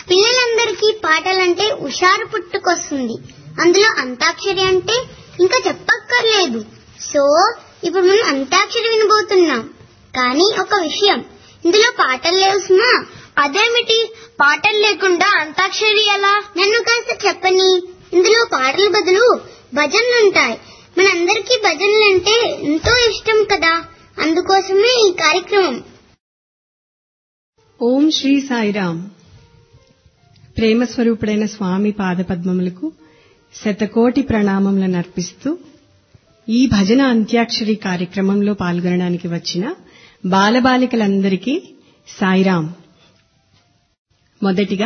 పిల్లలందరికీ పాటలంటే హుషారు పుట్టుకొస్తుంది అందులో అంతాక్షరి అంటే ఇంకా చెప్పక్కర్లేదు సో ఇప్పుడు మనం అంతాక్షరి వినబోతున్నాం కానీ ఒక విషయం ఇందులో పాటలు లేవు సుమా అదేమిటి పాటలు లేకుండా అంతాక్షరి ఎలా నన్ను కాస్త చెప్పని ఇందులో పాటల బదులు భజనలుంటాయి మనందరికీ భజనలంటే ఎంతో ఇష్టం కదా అందుకోసమే ఈ కార్యక్రమం ఓం శ్రీ సాయిరామ్ ప్రేమ స్వరూపుడైన స్వామి పాదపద్మములకు శతకోటి ప్రణామములను అర్పిస్తూ ఈ భజన అంత్యాక్షరి కార్యక్రమంలో పాల్గొనడానికి వచ్చిన బాలబాలికలందరికీ సాయిరామ్ మొదటిగా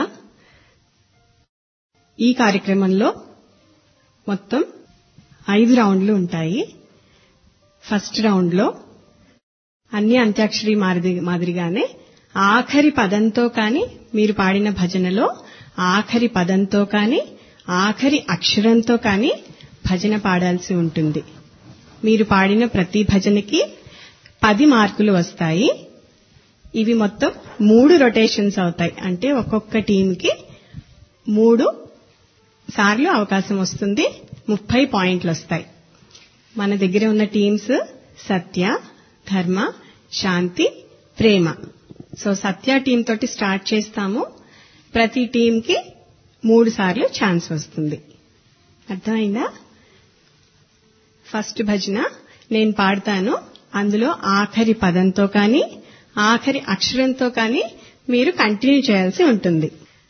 ఈ కార్యక్రమంలో మొత్తం ఐదు రౌండ్లు ఉంటాయి ఫస్ట్ రౌండ్లో అన్ని అంత్యాక్షరి మాదిరి మాదిరిగానే ఆఖరి పదంతో కాని మీరు పాడిన భజనలో ఆఖరి పదంతో కాని ఆఖరి అక్షరంతో కాని భజన పాడాల్సి ఉంటుంది మీరు పాడిన ప్రతి భజనకి పది మార్కులు వస్తాయి ఇవి మొత్తం మూడు రొటేషన్స్ అవుతాయి అంటే ఒక్కొక్క టీంకి మూడు సార్లు అవకాశం వస్తుంది ముప్పై పాయింట్లు వస్తాయి మన దగ్గర ఉన్న teams Satya Dharma Shanti Prema so Satya team తోటి స్టార్ట్ చేస్తాము ప్రతి టీంకి మూడు సార్లు ఛాన్స్ వస్తుంది అర్థమైందా ఫస్ట్ భజన నేను పాడతాను అందులో ఆఖరి పదంతో కానీ ఆఖరి అక్షరంతో కానీ మీరు కంటిన్యూ చేయాల్సి ఉంటుంది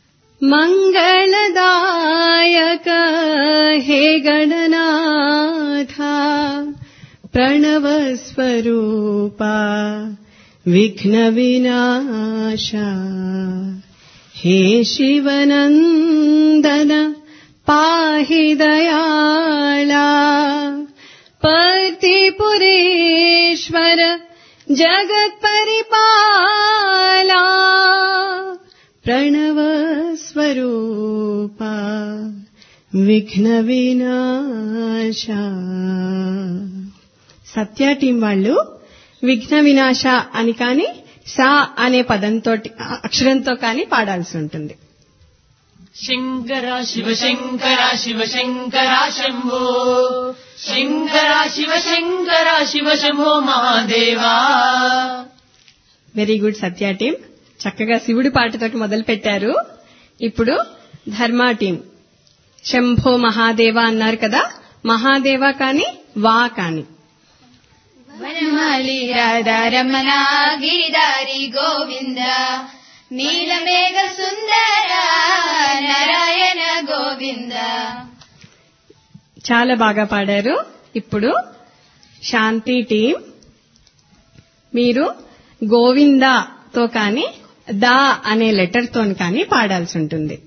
మంగళదాయక హే గణనాథ ప్రణవ స్వరూప విఘ్న వినాశ హే శివనందన పాహి దయాళా పతిపురేశ్వర జగత్పరిపాలా ప్రణవ స్వరూప విఘ్న వినాశ సత్య టీం వాళ్ళు విఘ్న వినాశ అని కాని సా అనే పదంతో అక్షరంతో కాని పాడాల్సి ఉంటుంది Shankara Shiva Shankara Shiva Shankara Shambho Shankara Shiva Shankara Shiva Shambho Mahadeva very good Satya team చక్కగా శివుడి పాటతోటి మొదలు పెట్టారు ఇప్పుడు ధర్మ టీం శంభో మహాదేవ అన్నారు కదా మహాదేవ కాని వా కాని వనమాలి రాధారమణ గిరిధారి గోవింద నీలమేఘ సుందర నారాయణ గోవింద చాలా బాగా పాడారు ఇప్పుడు శాంతి టీం మీరు గోవిందాతో కానీ దా అనే లెటర్ తో కానీ పాడాల్సి ఉంటుంది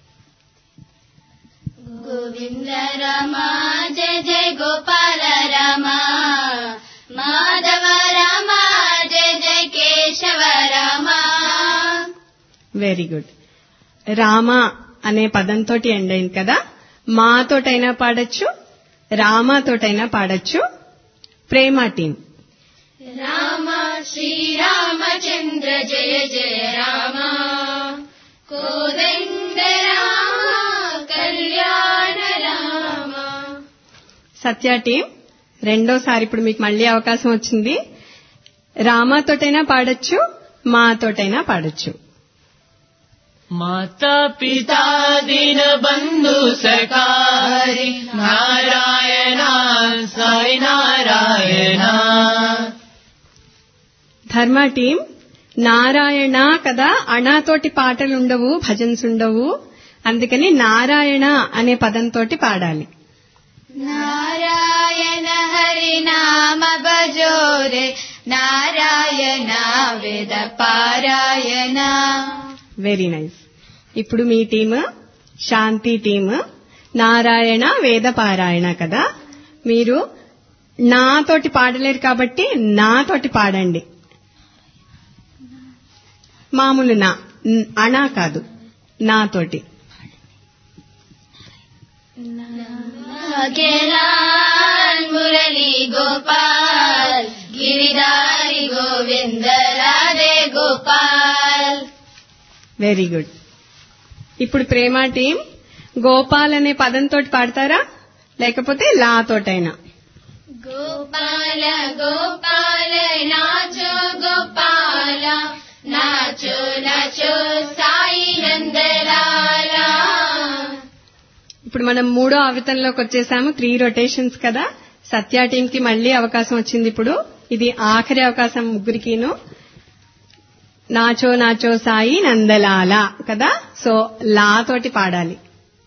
గోవింద రామ జయ జయ గోపాల రామ మాధవ రామ జయ జయ కేశవ రామ వెరీ గుడ్ రామ అనే పదంతో ఎండ్ అయింది కదా మాతోటైనా పాడొచ్చు రామాతోటైనా పాడొచ్చు ప్రేమ టీం రామ శ్రీరామచంద్ర జయ జయ రామ కోదండ రామ కళ్యాణ రామ సత్య టీం రెండోసారి ఇప్పుడు మీకు మళ్ళీ అవకాశం వచ్చింది రామాతోటైనా పాడొచ్చు మాతోటైనా పాడొచ్చు మాతా పితా దీన బంధు సకారి నారాయణ సాయి నారాయణ ధర్మ టీం నారాయణ కదా అణాతోటి పాటలు ఉండవు భజన్స్ ఉండవు అందుకని నారాయణ అనే పదంతో పాడాలి నారాయణ హరి నామ భజోరే నారాయణ వేద పారాయణ వెరీ నైస్ ఇప్పుడు మీ టీమ్ శాంతి టీమ్ నారాయణ వేద పారాయణ కదా మీరు నాతోటి పాడలేరు కాబట్టి నాతోటి పాడండి మామూలు నా న్- అణా కాదు నాతోటి కేలాల్ మురళీ గోపాల్ గిరిధారి గోవింద రాధే గోపాల్ వెరీ గుడ్ ఇప్పుడు ప్రేమ టీం గోపాల్ అనే పదంతో పాడతారా లేకపోతే లా తోటైనా గోపాల గోపాల నాచో గోపాల నాచో నాచో సాయి నందలాల ఇప్పుడు మనం మూడో ఆవితంలోకి వచ్చేసాము త్రీ రొటేషన్స్ కదా సత్య టీం కి మళ్ళీ అవకాశం వచ్చింది ఇప్పుడు ఇది ఆఖరి అవకాశం ముగ్గురికిను నాచో నాచో సాయి నందలాల కదా సో లా తోటి పాడాలి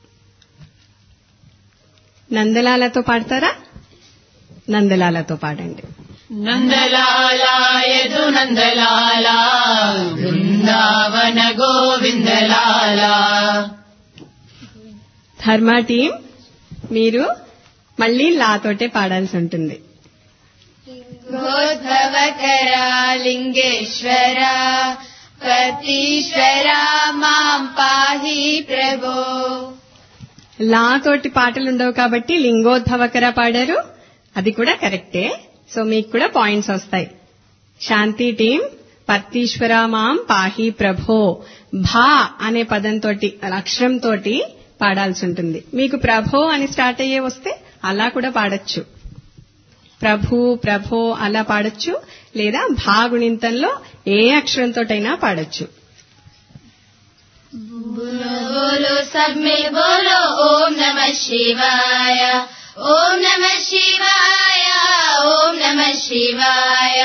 నందలాలతో పాడతారా నందలాలతో పాడండి నందలాల యదు నందలాల బృందావన గోవిందలాల ధర్మ టీం మీరు మళ్ళీ లా తోటే పాడాల్సి ఉంటుంది గోద్భవకర లింగేశ్వర పతీశ్వర మాం పాహి ప్రభో లా తోటి పాటలు ఉండవు కాబట్టి లింగోద్భవకర పాడారు అది కూడా కరెక్టే సో మీకు కూడా పాయింట్స్ వస్తాయి శాంతి టీం పర్తీశ్వర మాం పాహి ప్రభో భా అనే పదంతో అక్షరంతో పాడాల్సి ఉంటుంది మీకు ప్రభో అని స్టార్ట్ అయ్యే వస్తే అలా కూడా పాడొచ్చు ప్రభు ప్రభో అలా పాడొచ్చు లేదా భా గుణింతంలో ఏ అక్షరంతోటైనా పాడొచ్చు बोलो बोलो सब में बोलो ओम नमः शिवाय ओम नमः शिवाय ओम नमः शिवाय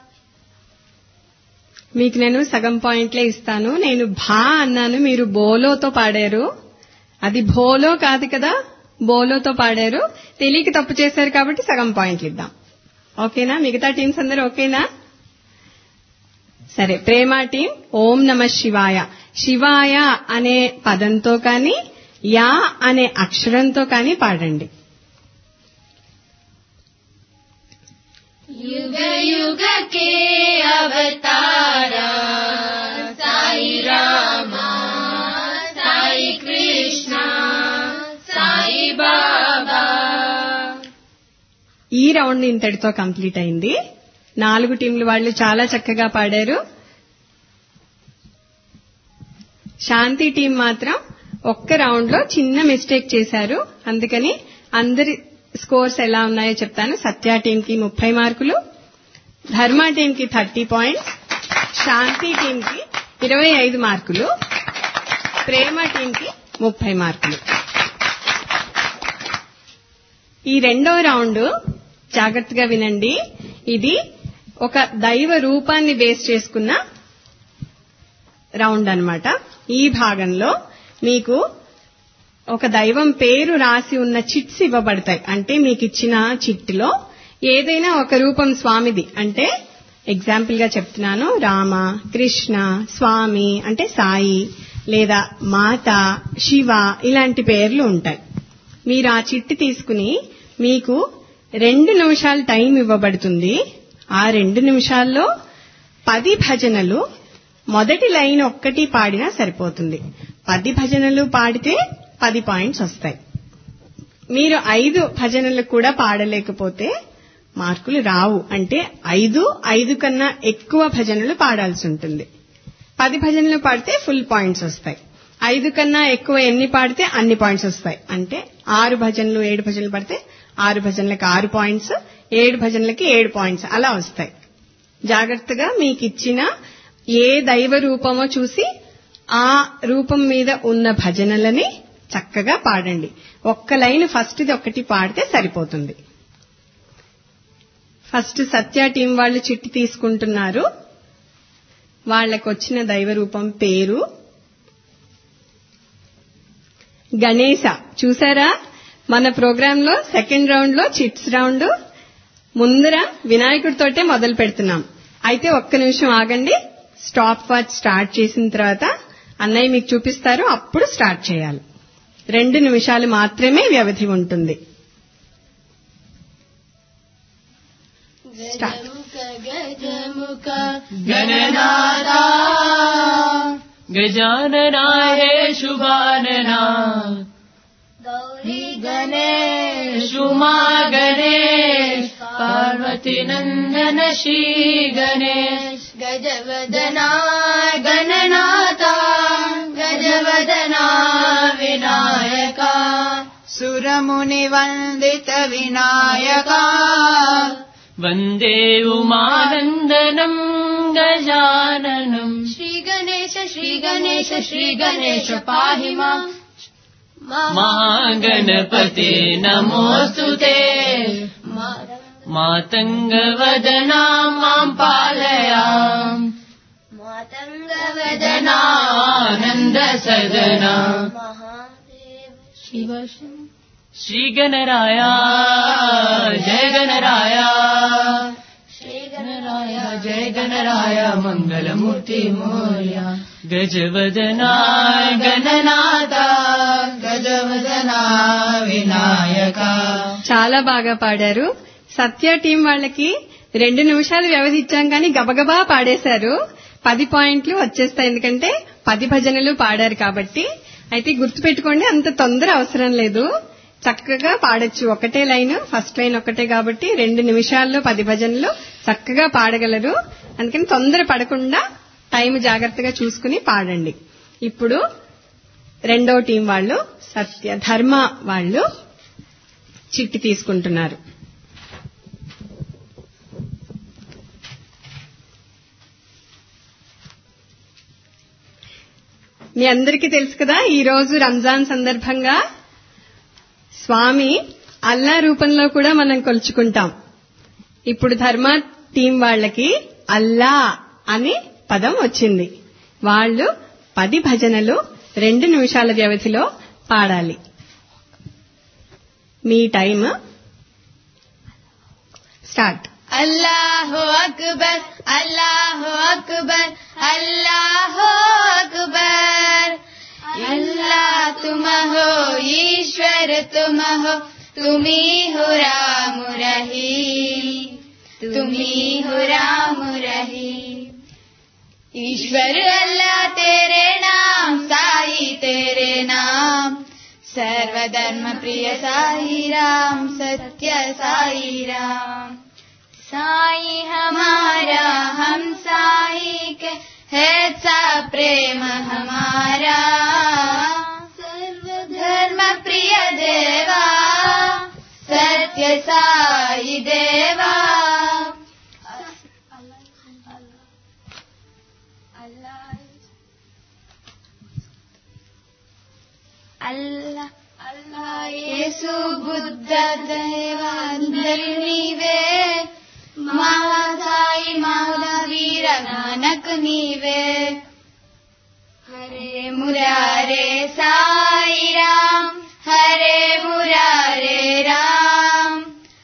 మీకు నేను సగం పాయింట్లే ఇస్తాను నేను భా అన్నాను మీరు బోలోతో పాడారు అది భోలో కాదు కదా బోలోతో పాడారు తెలియక తప్పు చేశారు కాబట్టి సగం పాయింట్లు ఇద్దాం ఓకేనా మిగతా టీమ్స్ అందరూ ఓకేనా సరే ప్రేమ టీం ఓం నమ శివాయ శివాయ అనే పదంతో కానీ యా అనే అక్షరంతో కానీ పాడండి युग युग के अवतारा साई रामा साई कृष्णा साई बाबा ఈ రౌండ్ ఇంతటితో కంప్లీట్ అయింది నాలుగు టీంలు వాళ్ళు చాలా చక్కగా పాడారు శాంతి టీం మాత్రం ఒక్క రౌండ్ లో చిన్న మిస్టేక్ చేశారు అందుకని అందరి స్కోర్స్ ఎలా ఉన్నాయో చెప్తాను సత్య టీం కి ముప్పై మార్కులు ధర్మ టీం కి థర్టీ పాయింట్స్ శాంతి టీం కి ఇరవై ఐదు మార్కులు ప్రేమ టీం కి ముప్పై మార్కులు ఈ రెండవ రౌండ్ జాగ్రత్తగా వినండి ఇది ఒక దైవ రూపాన్ని బేస్ చేసుకున్న రౌండ్ అన్నమాట ఈ భాగంలో మీకు ఒక దైవం పేరు రాసి ఉన్న చిట్స్ ఇవ్వబడతాయి అంటే మీకు ఇచ్చిన చిట్టులో ఏదైనా ఒక రూపం స్వామిది అంటే ఎగ్జాంపుల్ గా చెప్తున్నాను రామ కృష్ణ స్వామి అంటే సాయి లేదా మాత శివ ఇలాంటి పేర్లు ఉంటాయి మీరు ఆ చిట్టి తీసుకుని మీకు రెండు నిమిషాలు టైం ఇవ్వబడుతుంది ఆ రెండు నిమిషాల్లో పది భజనలు మొదటి లైన్ ఒక్కటి పాడినా సరిపోతుంది పది భజనలు పాడితే పది పాయింట్స్ వస్తాయి మీరు ఐదు భజనలు కూడా పాడలేకపోతే మార్కులు రావు అంటే ఐదు ఐదు కన్నా ఎక్కువ భజనలు పాడాల్సి ఉంటుంది పది భజనలు పాడితే ఫుల్ పాయింట్స్ వస్తాయి ఐదు కన్నా ఎక్కువ ఎన్ని పాడితే అన్ని పాయింట్స్ వస్తాయి అంటే ఆరు భజనలు ఏడు భజనలు పడితే ఆరు భజనలకి ఆరు పాయింట్స్ ఏడు భజనలకి ఏడు పాయింట్స్ అలా వస్తాయి జాగ్రత్తగా మీకు ఇచ్చిన ఏ దైవ రూపమో చూసి ఆ రూపం మీద ఉన్న భజనలని చక్కగా పాడండి ఒక్క లైన్ ఫస్ట్ది ఒకటి పాడితే సరిపోతుంది ఫస్ట్ సత్య టీం వాళ్ళు చిట్టి తీసుకుంటున్నారు వాళ్ళకు వచ్చిన దైవ రూపం పేరు గణేశ చూసారా మన ప్రోగ్రామ్ లో సెకండ్ రౌండ్ లో చిట్స్ రౌండ్ ముందర వినాయకుడితోటే మొదలు పెడుతున్నాం అయితే ఒక్క నిమిషం ఆగండి స్టాప్ వాచ్ స్టార్ట్ చేసిన తర్వాత అన్నయ్య మీకు చూపిస్తారు అప్పుడు స్టార్ట్ చేయాలి రెండు నిమిషాలు మాత్రమే వ్యవధి ఉంటుంది స్టార్ట్ गजमुख गणनादा गजानना हे शुभानना गौरी गणेश शुमा गणेश पार्वती नन्दन श्री गणेश गजवदना गणनाथा गजवदना वदना विनायका सुरमुनिवन्दित विनायका वन्दे उमानन्दनम् गजाननम् श्रीगणेश श्रीगणेश श्रीगणेश पाहि माम् महागणपते नमोऽस्तु ते मातङ्गवदना माम् पालयाम् मातङ्गवदना वदनानन्दसदना महादेव शिव श्रीगणराया जय गणराया श्रीगणराय जय गणराय मङ्गलमूर्ति मोर्या गजवदना गणनाथा गजवदना विनायका చాలా బాగా పాడారు సత్య టీం వాళ్ళకి రెండు నిమిషాలు వ్యవధి ఇచ్చాం కానీ గబగబా పాడేశారు పది పాయింట్లు వచ్చేస్తాయి ఎందుకంటే పది భజనలు పాడారు కాబట్టి అయితే గుర్తుపెట్టుకోండి అంత తొందర అవసరం లేదు చక్కగా పాడొచ్చు ఒకటే లైన్ ఫస్ట్ లైన్ ఒకటే కాబట్టి రెండు నిమిషాల్లో పది భజనలు చక్కగా పాడగలరు అందుకని తొందర పడకుండా టైం జాగ్రత్తగా చూసుకుని పాడండి ఇప్పుడు రెండో టీం వాళ్ళు సత్య ధర్మ వాళ్ళు చిట్టి తీసుకుంటున్నారు మీ అందరికీ తెలుసు కదా ఈ రోజు రంజాన్ సందర్భంగా స్వామి అల్లా రూపంలో కూడా మనం కొలుచుకుంటాం ఇప్పుడు ధర్మ టీం వాళ్ళకి అల్లా అని పదం వచ్చింది వాళ్ళు పది భజనలు రెండు నిమిషాల వ్యవధిలో పాడాలి మీ టైం స్టార్ట్ अल्लाह अकबर अल्लाह अकबर अल्लाह अकबर अल्लाह तुम हो ईश्वर तुम हो तुम्ही हो राम रही तुम्ही हो राम रही ईश्वर अल्लाह तेरे नाम साई तेरे नाम सर्वधर्म प्रिय साई राम सत्य साई राम साई हमारा हम साई के है सा प्रेम हमारा सर्वधर्म प्रिय देवा सत्य साई देवा అల్లా అల్లా యేసు బుద్ధ దేవాందరి నీవే మహాసాయి మహావీర నానక్ నీవే హరే మురారే సాయి రామ్ హరే మురారే రామ్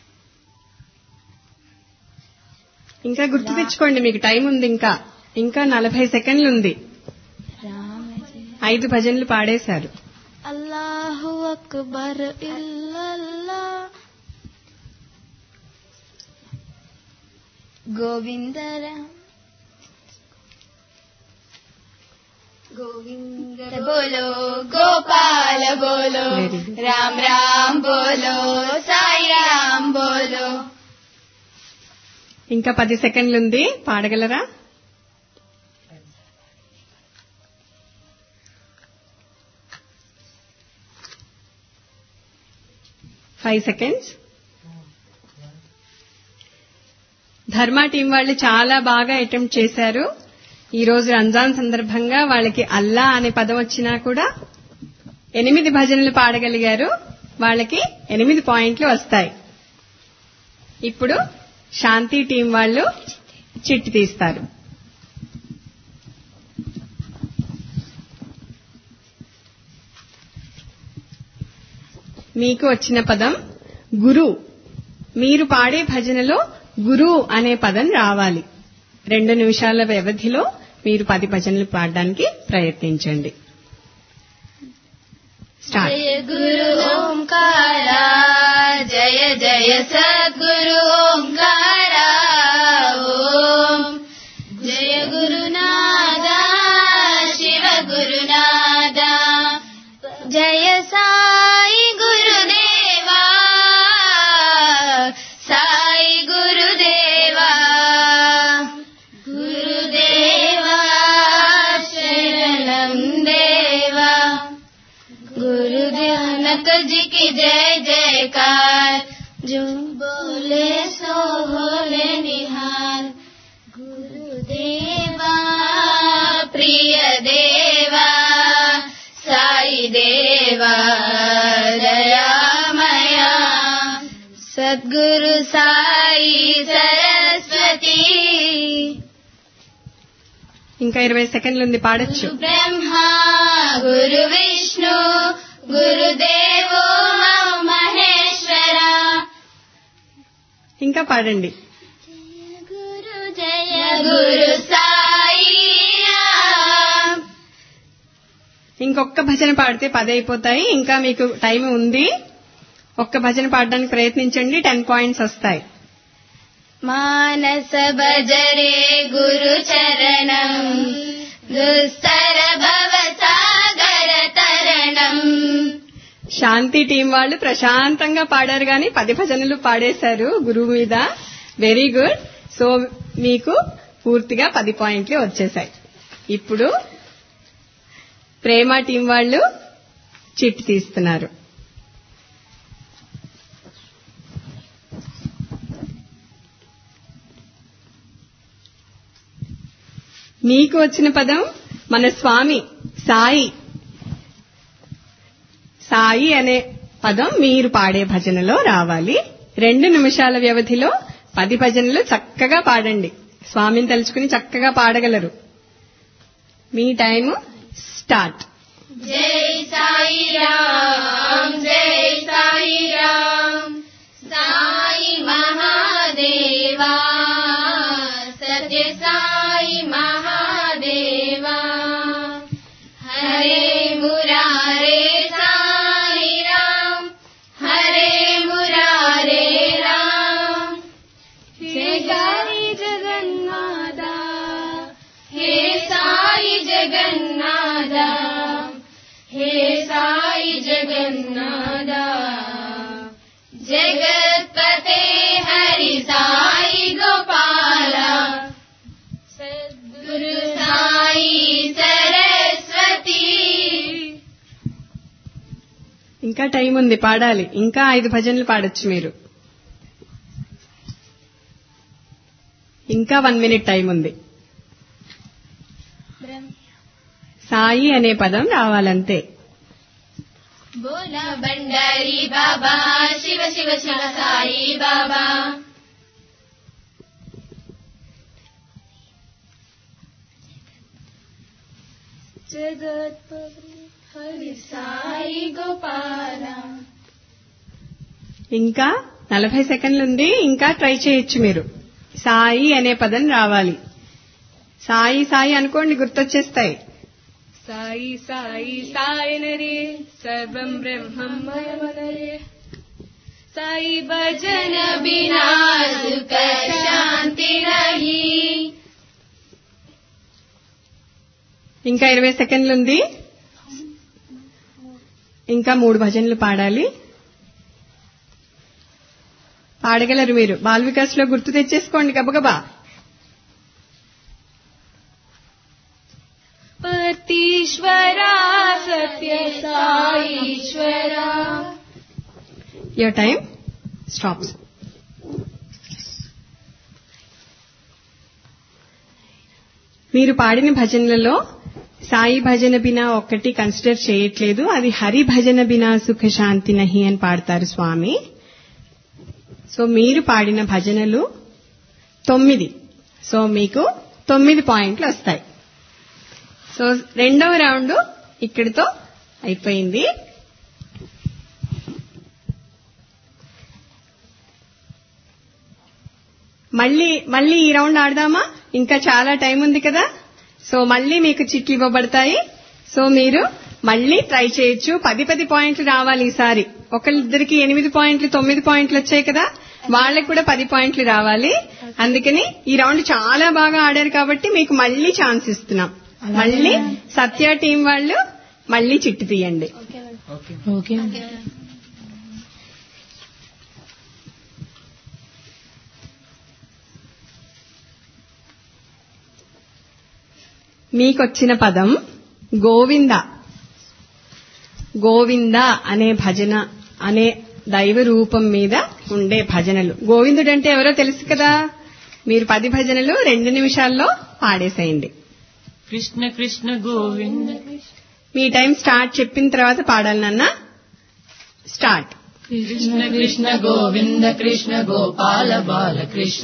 ఇంకా గుర్తు తెచ్చుకోండి మీకు టైం ఉంది ఇంకా ఇంకా నలభై సెకండ్లు ఉంది ఐదు భజనలు పాడేశారు అల్లాహు అక్బర్ ఇల్లల్లా గోవిందరామ్ గోవింద బోలో గోపాల బోలో Very good. రామ్ రామ్ బోలో సాయి రామ్ బోలో ఇంకా పది సెకండ్లు ఉంది పాడగలరా ఫైవ్ సెకండ్స్ ధర్మ టీం వాళ్ళు చాలా బాగా అటెంప్ట్ చేశారు ఈ రోజు రంజాన్ సందర్భంగా వాళ్ళకి అల్లా అనే పదం వచ్చినా కూడా ఎనిమిది భజనలు పాడగలిగారు వాళ్ళకి ఎనిమిది పాయింట్లు వస్తాయి ఇప్పుడు శాంతి టీం వాళ్ళు చిట్టి తీస్తారు మీకు వచ్చిన పదం గురు మీరు పాడే భజనలో గురు అనే పదం రావాలి రెండు నిమిషాల వ్యవధిలో మీరు పది భజనలు పాడడానికి ప్రయత్నించండి స్టార్ట్ జయ గురు ఓంకార జయ జయ సద్గురు ఓంకార ఓం జయ గురునాద శివ గురునాద జయ సాయి గురుదేవా సాయి గురుదేవా గురుదేవా శరణం దేవా जनक जी की जय जयकार जो बोले सो होले निहार गुरुदेवा प्रिय देवा साई देवा दयामया सद्गुरु साई सरस्वती ఇంకా ఇరవై సెకండ్లు ఉంది పాడొచ్చు गुरु ब्रह्मा गुरु विष्णु गुरुदेवो महेश्वरा ఇంకా పాడండి गुरु जय गुरु साई राम ఇంకొక భజన పాడితే పది అయిపోతాయి ఇంకా మీకు టైం ఉంది ఒక్క భజన పాడడానికి ప్రయత్నించండి టెన్ పాయింట్స్ వస్తాయి मानस भजरे गुरु चरणम् दुस्तर भव सागर तरणम् శాంతి టీం వాళ్ళు ప్రశాంతంగా పాడారు కానీ పది భజనలు పాడేశారు గురువు మీద వెరీ గుడ్ సో మీకు పూర్తిగా పది పాయింట్లు వచ్చేసాయి ఇప్పుడు ప్రేమ టీం వాళ్ళు చిట్ తీస్తున్నారు మీకు వచ్చిన పదం మన స్వామి సాయి సాయి అనే పదం మీరు పాడే భజనలో రావాలి రెండు నిమిషాల వ్యవధిలో పది భజనలు చక్కగా పాడండి స్వామిని తలుచుకుని చక్కగా పాడగలరు మీ టైం స్టార్ట్ जय साई राम जय साई राम साई महादेवा सत्य साई महादेवा हरे मुरारे साई राम हरे मुरारे राम हे साई जगन्नाथा हे साई जगन्नाथा हे साई जगन्नाथा जगत्पते हरि साई गोपाला सद्गुरु साई सरस्वती ఇంకా టైం ఉంది పాడాలి ఇంకా ఐదు భజనలు పాడొచ్చు మీరు ఇంకా వన్ మినిట్ టైం ఉంది సాయి అనే పదం రావాలంతే बोला भंडारी बाबा शिव शिव शिव साई बाबा जगत हरि साई गोपाला ఇంకా నలభై సెకండ్లు ఉంది ఇంకా ట్రై చేయొచ్చు మీరు సాయి అనే పదం రావాలి సాయి సాయి అనుకోండి గుర్తొచ్చేస్తాయి సాయి సాయి సాయనరే సర్వం బ్రహ్మం మయమనరే సాయి భజన जन बिना सुख शांति नहीं ఇంకా ఇరవై సెకండ్లు ఉంది ఇంకా మూడు భజనలు పాడాలి పాడగలరు మీరు బాల్ వికాస్ లో గుర్తు తెచ్చేసుకోండి గబగబా పతీశ్వరా Satya Saishwara your time stops మీరు పాడిన భజనలలో సాయి భజన బినా ఒక్కటి కన్సిడర్ చేయట్లేదు అది హరి భజన బినా సుఖ శాంతి నహి అని పాడతారు స్వామి సో మీరు పాడిన భజనలు తొమ్మిది సో మీకు తొమ్మిది పాయింట్లు వస్తాయి సో రెండవ రౌండ్ ఇక్కడితో అయిపోయింది మళ్ళీ మళ్ళీ ఈ రౌండ్ ఆడదామా ఇంకా చాలా టైం ఉంది కదా సో మళ్ళీ మీకు చిట్లు ఇవ్వబడతాయి సో మీరు మళ్ళీ ట్రై చేయొచ్చు పది పది పాయింట్లు రావాలి ఈసారి ఒకళ్ళిద్దరికి ఎనిమిది పాయింట్లు తొమ్మిది పాయింట్లు వచ్చాయి కదా వాళ్ళకి కూడా పది పాయింట్లు రావాలి అందుకని ఈ రౌండ్ చాలా బాగా ఆడారు కాబట్టి మీకు మళ్ళీ ఛాన్స్ ఇస్తున్నాం మళ్ళీ సత్య టీం వాళ్ళు మళ్ళీ చిట్టు తీయండి ఓకే మీకొచ్చిన పదం గోవింద గోవింద అనే భజన అనే దైవ రూపం మీద ఉండే భజనలు గోవిందుడు అంటే ఎవరో తెలుసు కదా మీరు పది భజనలు రెండు నిమిషాల్లో పాడేసేయండి కృష్ణ కృష్ణ గోవింద మీ టైం స్టార్ట్ చెప్పిన తర్వాత పాడాలి నాన్న స్టార్ట్ కృష్ణ కృష్ణ గోవింద కృష్ణ గోపాల బాల కృష్ణ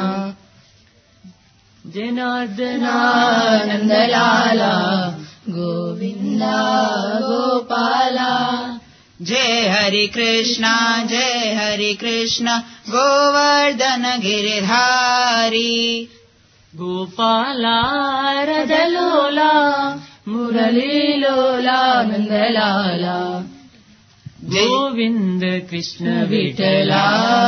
జనార్దనానందలాల గోవింద గోపాల जय हरि कृष्ण जय हरि कृष्ण गोवर्धन गिरिधारी గోపాలారదలోలా మురళీలోలా నందలాల గోవింద కృష్ణ విఠలా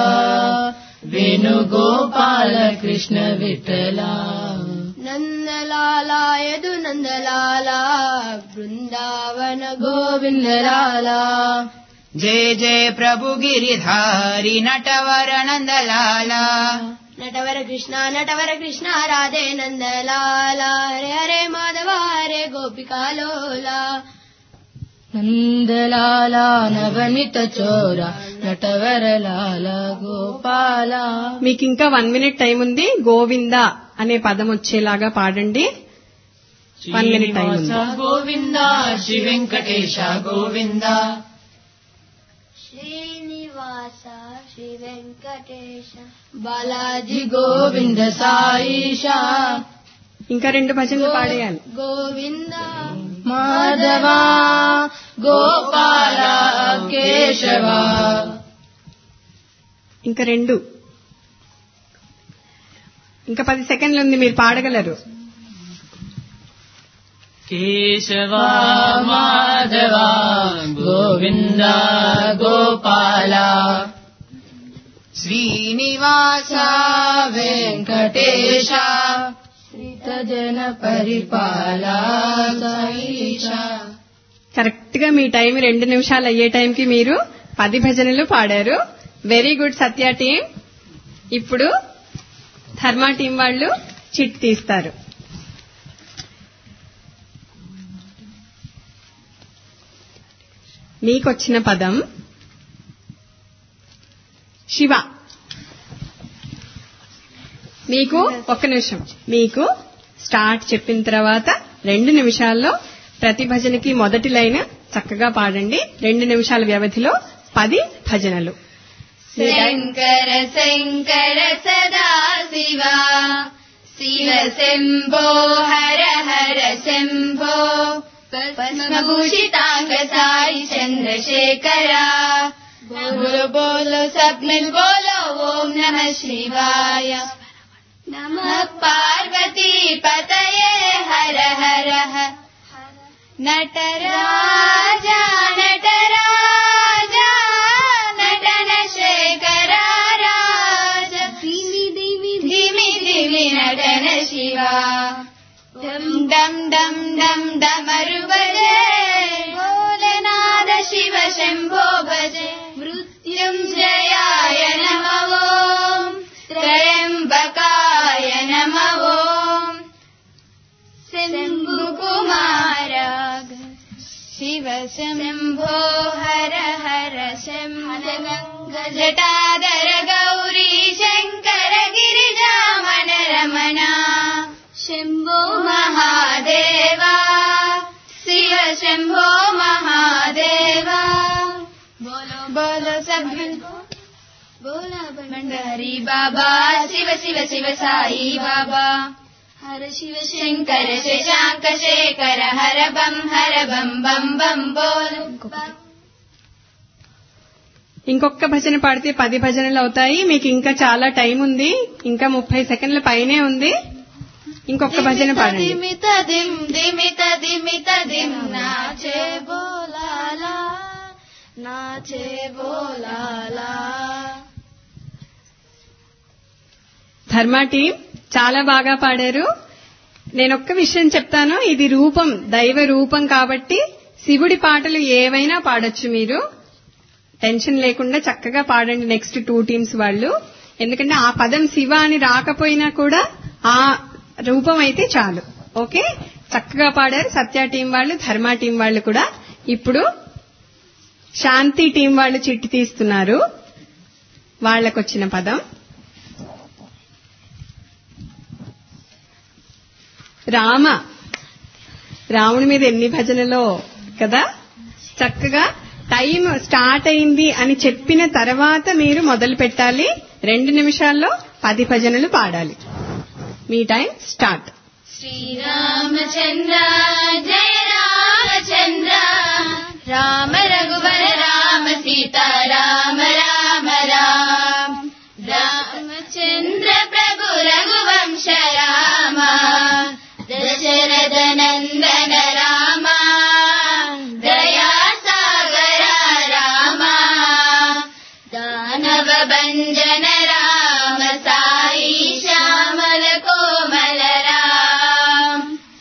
వేణుగోపాల కృష్ణ విఠలా నందలాల యదు నందలాల బృందావన గోవిందలాల जय जय प्रभु गिरिधारी नटवर नन्दलाला నటవర కృష్ణ నటవర కృష్ణ రాధే నందలాల హరే హరే మాధవ హరే గోపికాలోల నందలాల నవనిత చోర నటవరలాల గోపాల మీకు ఇంకా వన్ మినిట్ టైం ఉంది గోవింద అనే పదం వచ్చేలాగా పాడండి వన్ మినిట్ టైం ఉంది శ్రీనివాస గోవింద శ్రీ వెంకటేశ గోవింద శ్రీనివాస శ్రీ వెంకటేశ బాలాజీ గోవింద సాయిష ఇంకా రెండు భజనలు పాడేయాలి గోవింద మాధవ గోపాల కేశవ ఇంకా రెండు ఇంకా పది సెకండ్లు ఉంది మీరు పాడగలరు కేశవ మాధవ గోవింద గోపాల श्रीनिवास వెంకటేశ జన పరిపాల సాయిష కరెక్ట్ గా మీ టైం రెండు నిమిషాలు అయ్యే టైంకి మీరు పది భజనలు పాడారు వెరీ గుడ్ సత్య టీం ఇప్పుడు ధర్మా టీం వాళ్ళు చిట్ తీస్తారు మీకొచ్చిన పదం శివ మీకు ఒక్క నిమిషం మీకు స్టార్ట్ చెప్పిన తర్వాత రెండు నిమిషాల్లో ప్రతి భజనకి మొదటి లైన్ చక్కగా పాడండి రెండు నిమిషాల వ్యవధిలో పది భజనలు శంకర శంకర సదా శివ శివ శంభో హర హర శంభో పద్మభూషితాంగ సాయి చంద్రశేఖర బోలో బోలో సబ్ మిల్ బోలో ఓం నమ శివాయ నమ పార్వతీ పతయే హర హర హర నటరాజా నటరాజా నటన శేఖర రాజ ధిమి ధిమి ధిమి ధిమి నటన శివ డమ్ డమ్ డమ్ డమ్ డమరు భజే భోలనాద శివ శంభో భజే మృత్యుంజయాయ నమ ఓం త్రయంబకాయ నమ ఓం శంభుకుమార శివ శంభో హర హర శంభజటాధర గౌరీ శంకర గిరిజామన రమణ శంభో మహాదేవా శివ శంభో మహాదేవా బోలో బోలో సబ్ బోలా భండారి బాబా శివ శివ శివ సాయి బాబా హర శివ శంకర శశాంక శేఖర హర బం హర బం బం బం బోల్ ఇంకొక భజన పాడితే పది భజనలు అవుతాయి మీకు ఇంకా చాలా టైం ఉంది ఇంకా ముప్పై సెకండ్ల పైనే ఉంది ఇంకొక భజన పాడండి దిమిత దిమ్ దిమిత దిమిత దిమ్ నాచే బోలాలా నాచే బోలాలా ధర్మా టీం చాలా బాగా పాడారు నేను ఒక్క విషయం చెప్తాను ఇది రూపం దైవ రూపం కాబట్టి శివుడి పాటలు ఏవైనా పాడొచ్చు మీరు టెన్షన్ లేకుండా చక్కగా పాడండి నెక్స్ట్ టూ టీమ్స్ వాళ్ళు ఎందుకంటే ఆ పదం శివ అని రాకపోయినా కూడా ఆ రూపం అయితే చాలు ఓకే చక్కగా పాడారు సత్య టీం వాళ్ళు ధర్మా టీం వాళ్ళు కూడా ఇప్పుడు శాంతి టీం వాళ్ళు చిట్టి తీస్తున్నారు వాళ్ళకొచ్చిన పదం రామ రాముడి మీద ఎన్ని భజనలో కదా చక్కగా టైం స్టార్ట్ అయింది అని చెప్పిన తర్వాత మీరు మొదలు పెట్టాలి రెండు నిమిషాల్లో పది భజనలు పాడాలి మీ టైం స్టార్ట్ శ్రీరామచంద్ర జయ రామచంద్ర రామ రఘువర రామ సీత రామ రామ రామ రామచంద్ర ప్రభు రఘువంశ రామ దశరథ నందన రామ దయా సాగర రామ దానవ భంజన రామ సాయి శ్యామల కోమల రామ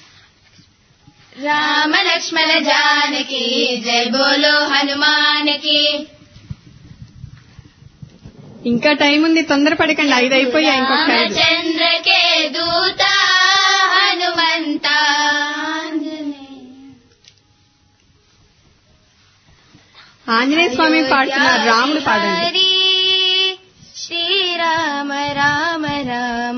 రామ లక్ష్మణ జానకి జై బోలో హనుమానికి ఇంకా టైం ఉంది తొందరపడకండి ఐదు అయిపోయాయి ఇంకొక ఐదు రామచంద్ర కే దూత హనుమంత ఆంజనేయ స్వామి పాడుతున్నారు రాముడు పాడండి హరి శ్రీరామ రామ రామ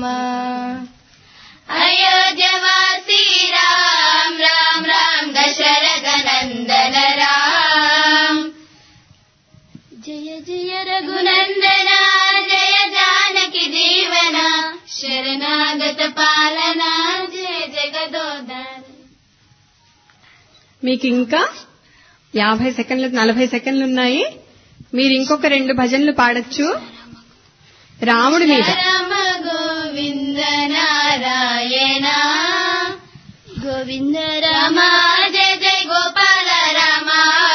అయోధ్యవాసి రామ రామ రామ దశరథ నందన రామ జయ జయ రఘునందన జయ జానకి జీవన శరణాగత పాలన జయ జగదోదన మీకు ఇంకా యాభై సెకండ్లు నలభై సెకండ్లు ఉన్నాయి మీరు ఇంకొక రెండు భజనలు పాడొచ్చు రాముడి మీద రమ గోవింద నారాయణ గోవింద రామ జయ జయ Gopala Rama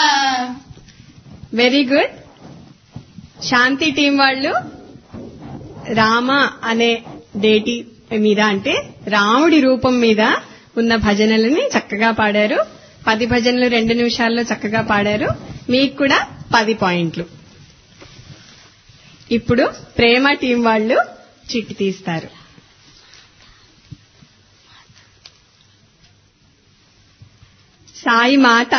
very good Shanti team వాళ్ళు రామ అనే డేటి మీద అంటే రాముడి రూపం మీద ఉన్న భజనలని చక్కగా పాడారు పది భజనలు రెండు నిమిషాల్లో చక్కగా పాడారు మీకు కూడా పది పాయింట్లు ఇప్పుడు ప్రేమ టీం వాళ్ళు చిట్టి తీస్తారు సాయి మాత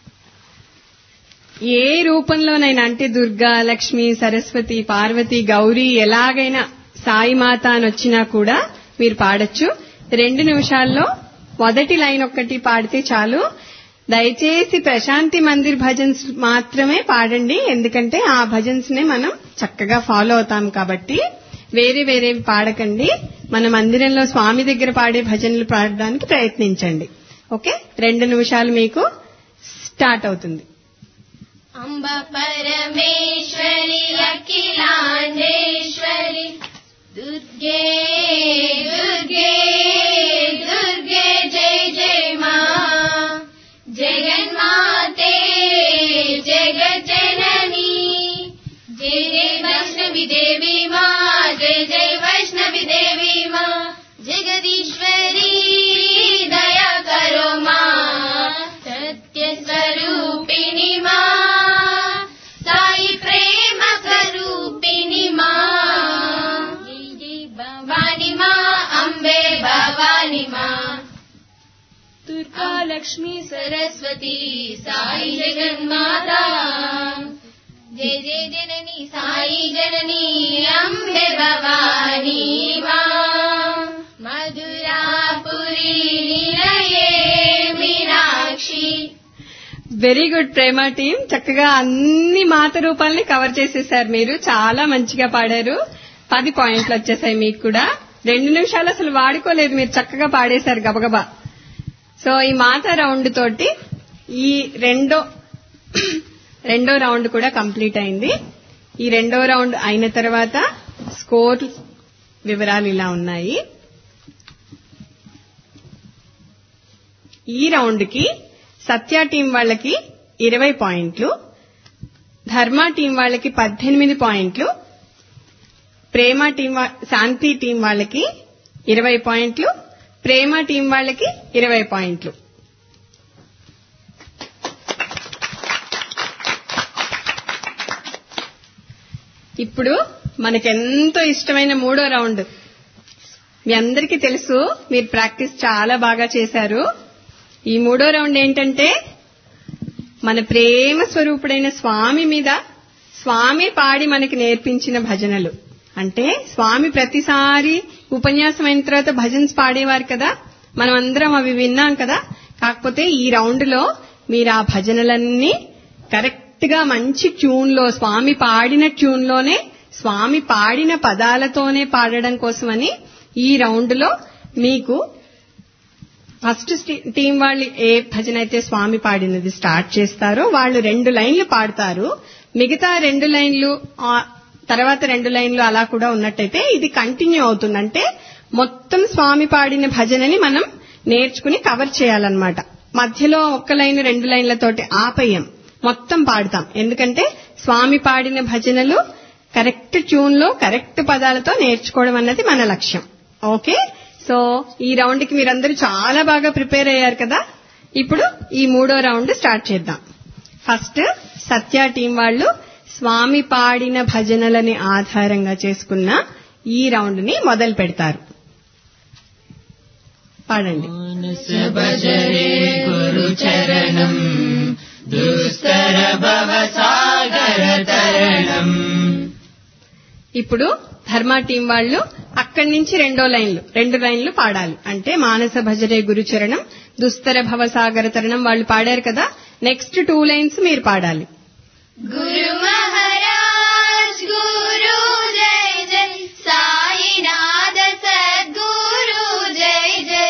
ఏ రూపంలోనైనా అంటే దుర్గా లక్ష్మి సరస్వతి పార్వతి గౌరీ ఎలాగైనా సాయి మాత అని వచ్చినా కూడా మీరు పాడొచ్చు రెండు నిమిషాల్లో మొదటి లైన్ ఒక్కటి పాడితే చాలు దయచేసి ప్రశాంతి మందిర్ భజన్స్ మాత్రమే పాడండి ఎందుకంటే ఆ భజన్స్ నే మనం చక్కగా ఫాలో అవుతాం కాబట్టి వేరే వేరే పాడకండి మన మందిరంలో స్వామి దగ్గర పాడే భజనలు పాడడానికి ప్రయత్నించండి ఓకే రెండు నిమిషాలు మీకు స్టార్ట్ అవుతుంది అంబ పరమేశ్వరి అఖిలాండేశ్వరి దుర్గే దుర్గే దుర్గే జై జై మా జగన్మాతే జగజ్జనని జై జై వైష్ణవి దేవి మా జై జై వైష్ణవి దేవి మా జగదీశ్వరి దయా కరో మా సత్య స్వరూపిణి మా సాయి ప్రేమ స్వరూపిణి మా జై జై భవాని మా అంబే భవాని మా దుర్గా లక్ష్మి సరస్వతి సాయి జగన్మాతా జయ జయ జనని సాయి జనని అంబే భవాని మా మధురాపురి నిలయే Meenakshi very good Prema team చక్కగా అన్ని మాత రూపాలని కవర్ చేసేసారు మీరు చాలా మంచిగా పాడారు పది పాయింట్లు వచ్చేసాయి మీకు కూడా రెండు నిమిషాలు అసలు వాడుకోలేదు మీరు చక్కగా పాడేశారు గబగబా సో ఈ మాత రౌండ్ తోటి ఈ రెండో రెండో రౌండ్ కూడా కంప్లీట్ అయింది ఈ రెండో రౌండ్ అయిన తర్వాత స్కోర్ వివరాలు ఇలా ఉన్నాయి ఈ రౌండ్ కి సత్య టీం వాళ్ళకి ఇరవై పాయింట్లు ధర్మ టీం వాళ్ళకి పద్దెనిమిది పాయింట్లు ప్రేమ టీం వా- శాంతి టీం వాళ్ళకి ఇరవై పాయింట్లు ప్రేమ టీం వాళ్ళకి ఇరవై పాయింట్లు ఇప్పుడు మనకెంతో ఇష్టమైన మూడో రౌండ్ మీ అందరికీ తెలుసు మీరు ప్రాక్టీస్ చాలా బాగా చేశారు ఈ మూడో రౌండ్ ఏంటంటే మన ప్రేమ స్వరూపుడైన స్వామి మీద స్వామి పాడి మనకి నేర్పించిన భజనలు అంటే స్వామి ప్రతిసారి ఉపన్యాసం అయిన తర్వాత భజన్స్ పాడేవారు కదా మనం అందరం అవి విన్నాం కదా కాకపోతే ఈ రౌండ్ లో మీరు ఆ భజనలన్నీ కరెక్ట్ గా మంచి ట్యూన్ లో స్వామి పాడిన ట్యూన్ లోనే స్వామి పాడిన పదాలతోనే పాడడం కోసమని ఈ రౌండ్ లో మీకు ఫస్ట్ టీం వాళ్ళు ఏ భజన అయితే స్వామి పాడినది స్టార్ట్ చేస్తారో వాళ్ళు రెండు లైన్లు పాడతారు మిగతా రెండు లైన్లు ఆ తర్వాత రెండు లైన్లు అలా కూడా ఉన్నట్టయితే ఇది కంటిన్యూ అవుతుంది అంటే మొత్తం స్వామి పాడిన భజనని మనం నేర్చుకుని కవర్ చేయాలన్నమాట మధ్యలో ఒక్క లైన్ రెండు లైన్లతోటి ఆపేయం మొత్తం పాడతాం ఎందుకంటే స్వామి పాడిన భజనలు కరెక్ట్ ట్యూన్ లో కరెక్ట్ పదాలతో నేర్చుకోవడం అన్నది మన లక్ష్యం ఓకే సో ఈ రౌండ్ కి మీరందరూ చాలా బాగా ప్రిపేర్ అయ్యారు కదా ఇప్పుడు ఈ మూడో రౌండ్ స్టార్ట్ చేద్దాం ఫస్ట్ సత్య టీం వాళ్ళు స్వామి పాడిన భజనలని ఆధారంగా చేసుకున్న ఈ రౌండ్ ని మొదలు పెడతారు పాడండి మానస భజరే గురు చరణం దుస్తర భవ సాగర తరణం ఇప్పుడు ధర్మ టీం వాళ్ళు అక్కడి నుంచి రెండో లైన్లు రెండు లైన్లు పాడాలి అంటే మానస భజరే గురుచరణం దుస్తర భవసాగర తరణం వాళ్ళు పాడారు కదా నెక్స్ట్ టూ లైన్స్ మీరు పాడాలి గురు మహారాజ్ గురు జై జై సాయినాథ సద్గురు జై జై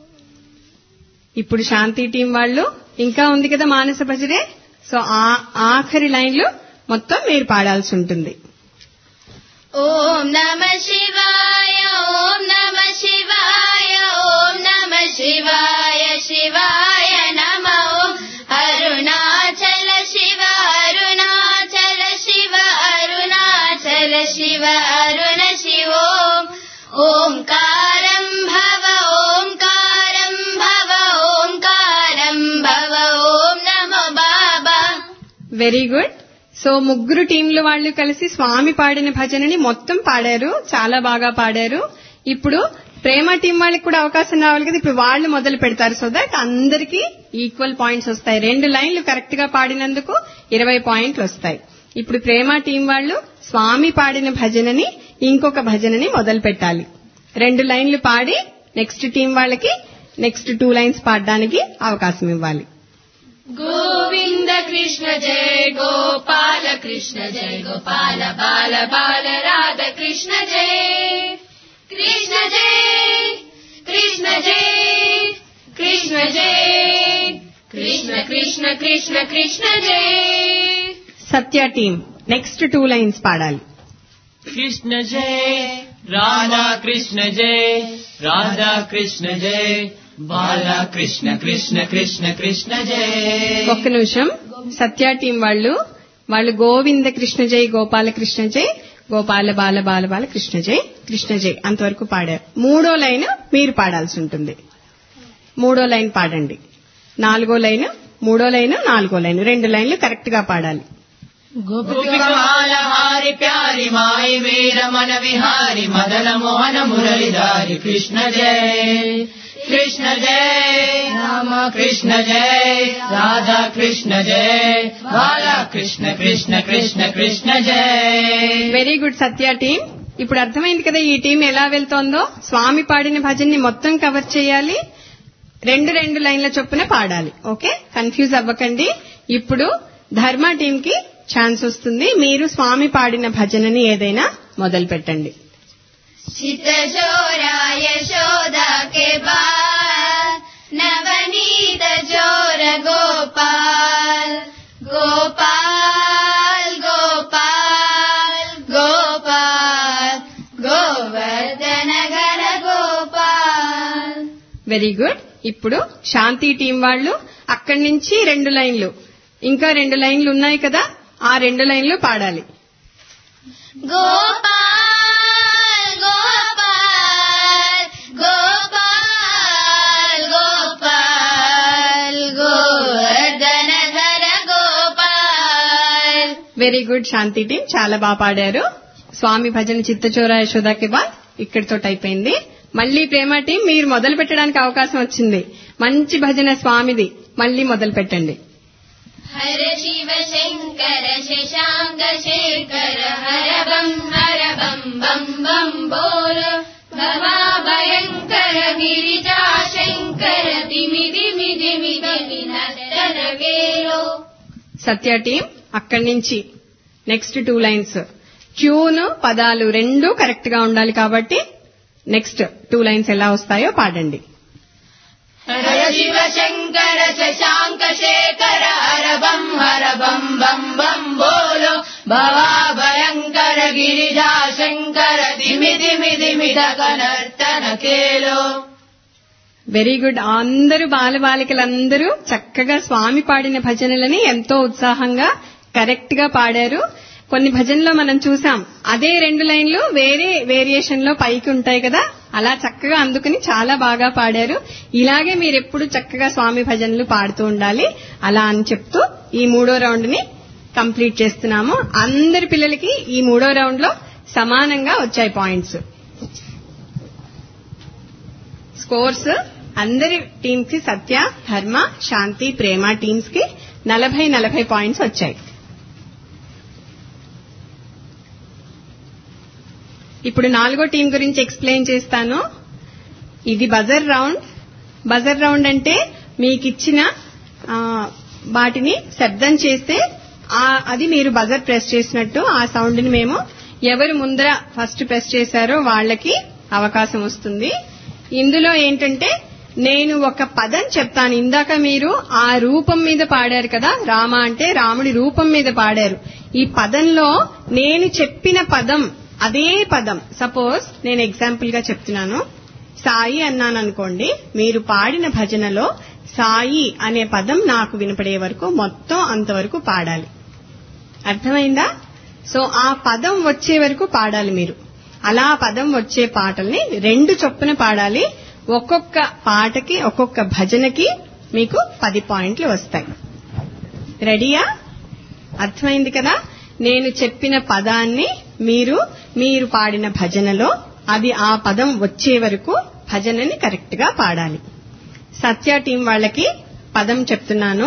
ఇప్పుడు శాంతి టీం వాళ్ళు ఇంకా ఉంది కదా మానస భజరే సో ఆ ఆఖరి లైన్లు మొత్తం మీరు పాడాల్సి ఉంటుంది ఓం నమ శివాయ ఓం నమ శివాయ ఓం నమ శివాయ శివాయ నమ ఓం అరుణాచల శివ అరుణాచల శివ అరుణాచల శివ అరుణ శివోం ఓంకారం భవ ఓంకారం భవ ఓంకారం భవ ఓం నమో బాబా వెరీ గుడ్ సో ముగ్గురు టీంలు వాళ్ళు కలిసి స్వామి పాడిన భజనని మొత్తం పాడారు చాలా బాగా పాడారు ఇప్పుడు ప్రేమ టీం వాళ్ళకి కూడా అవకాశం రావాలి కదా ఇప్పుడు వాళ్ళు మొదలు పెడతారు సో దట్ అందరికీ ఈక్వల్ పాయింట్స్ వస్తాయి రెండు లైన్లు కరెక్ట్ గా పాడినందుకు ఇరవై పాయింట్లు వస్తాయి ఇప్పుడు ప్రేమ టీం వాళ్ళు స్వామి పాడిన భజనని ఇంకొక భజనని మొదలు పెట్టాలి రెండు లైన్లు పాడి నెక్స్ట్ టీం వాళ్ళకి నెక్స్ట్ టూ లైన్స్ పాడడానికి అవకాశం ఇవ్వాలి గోవింద కృష్ణ జయ గోపాల కృష్ణ జయ గోపాల బాల బాల రాధ కృష్ణ జయ కృష్ణ జయ కృష్ణ జయ కృష్ణ జయ కృష్ణ కృష్ణ కృష్ణ కృష్ణ జయ Satya team next two lines పాడాలి కృష్ణ జయ రాధా కృష్ణ జయ రాధా కృష్ణ జయ బాలా కృష్ణ కృష్ణ కృష్ణ కృష్ణ జయ ఒక్క నిమిషం సత్య టీం వాళ్ళు వాళ్ళు గోవింద కృష్ణ జై గోపాల కృష్ణ జై గోపాల బాల బాల బాల కృష్ణ జై కృష్ణ జై అంతవరకు పాడారు మూడో లైన్ మీరు పాడాల్సి ఉంటుంది మూడో లైన్ పాడండి నాలుగో లైన్ మూడో లైన్ నాలుగో లైన్ రెండు లైన్లు కరెక్ట్ గా పాడాలి గోపికమాల హారి ప్యారి మాయి వీర మన విహారి మదన మోహన మురళిధారి కృష్ణ జయ కృష్ణ జయ రామ కృష్ణ జయ రాధా కృష్ణ జయ బాలా కృష్ణ కృష్ణ కృష్ణ కృష్ణ జయ వెరీ గుడ్ సత్య టీం ఇప్పుడు అర్థమైంది కదా ఈ టీం ఎలా వెళ్తోందో స్వామి పాడిన భజన్ని మొత్తం కవర్ చేయాలి రెండు రెండు లైన్ల చొప్పున పాడాలి ఓకే కన్ఫ్యూజ్ అవ్వకండి ఇప్పుడు ధర్మ టీం కి ఛాన్స్ వస్తుంది మీరు స్వామి పాడిన భజనని ఏదైనా మొదలు పెట్టండి चित चोरा यशोदा के बाल नवनीत चोर गोपाल गोपाल गोपाल गोपाल गोवर्धन घन गोपाल వెరీ గుడ్ ఇప్పుడు శాంతి టీం వాళ్ళు అక్కడి నుంచి రెండు లైన్లు ఇంకా రెండు లైన్లు ఉన్నాయి కదా ఆ రెండు లైన్లు పాడాలి गोपाल गोपाल गोपाल गोपाल गोवर्धन धर Gopal very good Shanti team చాలా బాగా పాడారు స్వామి భజన చిత్తచోర యశోదాకి బా ఇక్కడితో అయిపోయింది మళ్ళీ ప్రేమ టీం మీరు మొదలు పెట్టడానికి అవకాశం వచ్చింది మంచి భజన స్వామిది మళ్ళీ మొదలు పెట్టండి हर शिव शङ्कर शशाङ्क शेखर हर बम् हर बम् बम् बम् बोल भवाभयङ्कर गिरिजा शङ्कर दिमि दिमि दिमि दिमि नर्तन गेलो సత్య టీం అక్కడి నుంచి నెక్స్ట్ టూ లైన్స్ క్యూను పదాలు రెండు కరెక్ట్ గా ఉండాలి కాబట్టి నెక్స్ట్ టూ లైన్స్ ఎలా వస్తాయో పాడండి हर शिव शङ्कर शशाङ्क शेखर हर बम् हर बम् बम् बम् बोलो भवा भयङ्कर गिरिजा शङ्कर दिमि दिमि दिमि नर्तन केलो వెరీ గుడ్ అందరూ బాలబాలికలందరూ చక్కగా స్వామి పాడిన భజనలని ఎంతో ఉత్సాహంగా కరెక్ట్ గా పాడారు కొన్ని భజనలో మనం చూసాం అదే రెండు లైన్లు వేరే వేరియేషన్ లో పైకి ఉంటాయి కదా అలా చక్కగా అందుకుని చాలా బాగా పాడారు ఇలాగే మీరు ఎప్పుడు చక్కగా స్వామి భజనలు పాడుతూ ఉండాలి అలా అని చెప్తూ ఈ మూడో రౌండ్ ని కంప్లీట్ చేస్తున్నాము అందరి పిల్లలకి ఈ మూడో రౌండ్ లో సమానంగా వచ్చాయి పాయింట్స్ స్కోర్స్ అందరి టీమ్స్ కి సత్య ధర్మ శాంతి ప్రేమ టీమ్స్ కి నలభై నలభై పాయింట్స్ వచ్చాయి ఇప్పుడు నాలుగో టీం గురించి ఎక్స్ప్లెయిన్ చేస్తాను ఇది బజర్ రౌండ్ బజర్ రౌండ్ అంటే మీకు ఇచ్చిన ఆ, వాటిని శబ్దం చేస్తే ఆ- అది మీరు బజర్ ప్రెస్ చేసినట్టు ఆ సౌండ్ ని మేము ఎవరు ముందర ఫస్ట్ ప్రెస్ చేశారో వాళ్ళకి అవకాశం వస్తుంది ఇందులో ఏంటంటే నేను ఒక పదం చెప్తాను ఇందాక మీరు ఆ రూపం మీద పాడారు కదా రామ అంటే రాముడి రూపం మీద పాడారు ఈ పదంలో నేను చెప్పిన పదం అదే పదం సపోజ్ నేను ఎగ్జాంపుల్ గా చెప్తున్నాను సాయి అన్నాను అనుకోండి మీరు పాడిన భజనలో సాయి అనే పదం నాకు వినపడే వరకు మొత్తం అంతవరకు పాడాలి అర్థమైందా సో ఆ పదం వచ్చే వరకు పాడాలి మీరు అలా ఆ పదం వచ్చే పాటల్ని రెండు చొప్పున పాడాలి ఒక్కొక్క పాటకి ఒక్కొక్క భజనకి మీకు పది పాయింట్లు వస్తాయి రెడీయా అర్థమైంది కదా నేను చెప్పిన పదాన్ని మీరు మీరు పాడిన భజనలో అది ఆ పదం వచ్చే వరకు భజనని కరెక్ట్ గా పాడాలి సత్య టీం వాళ్ళకి పదం చెప్తున్నాను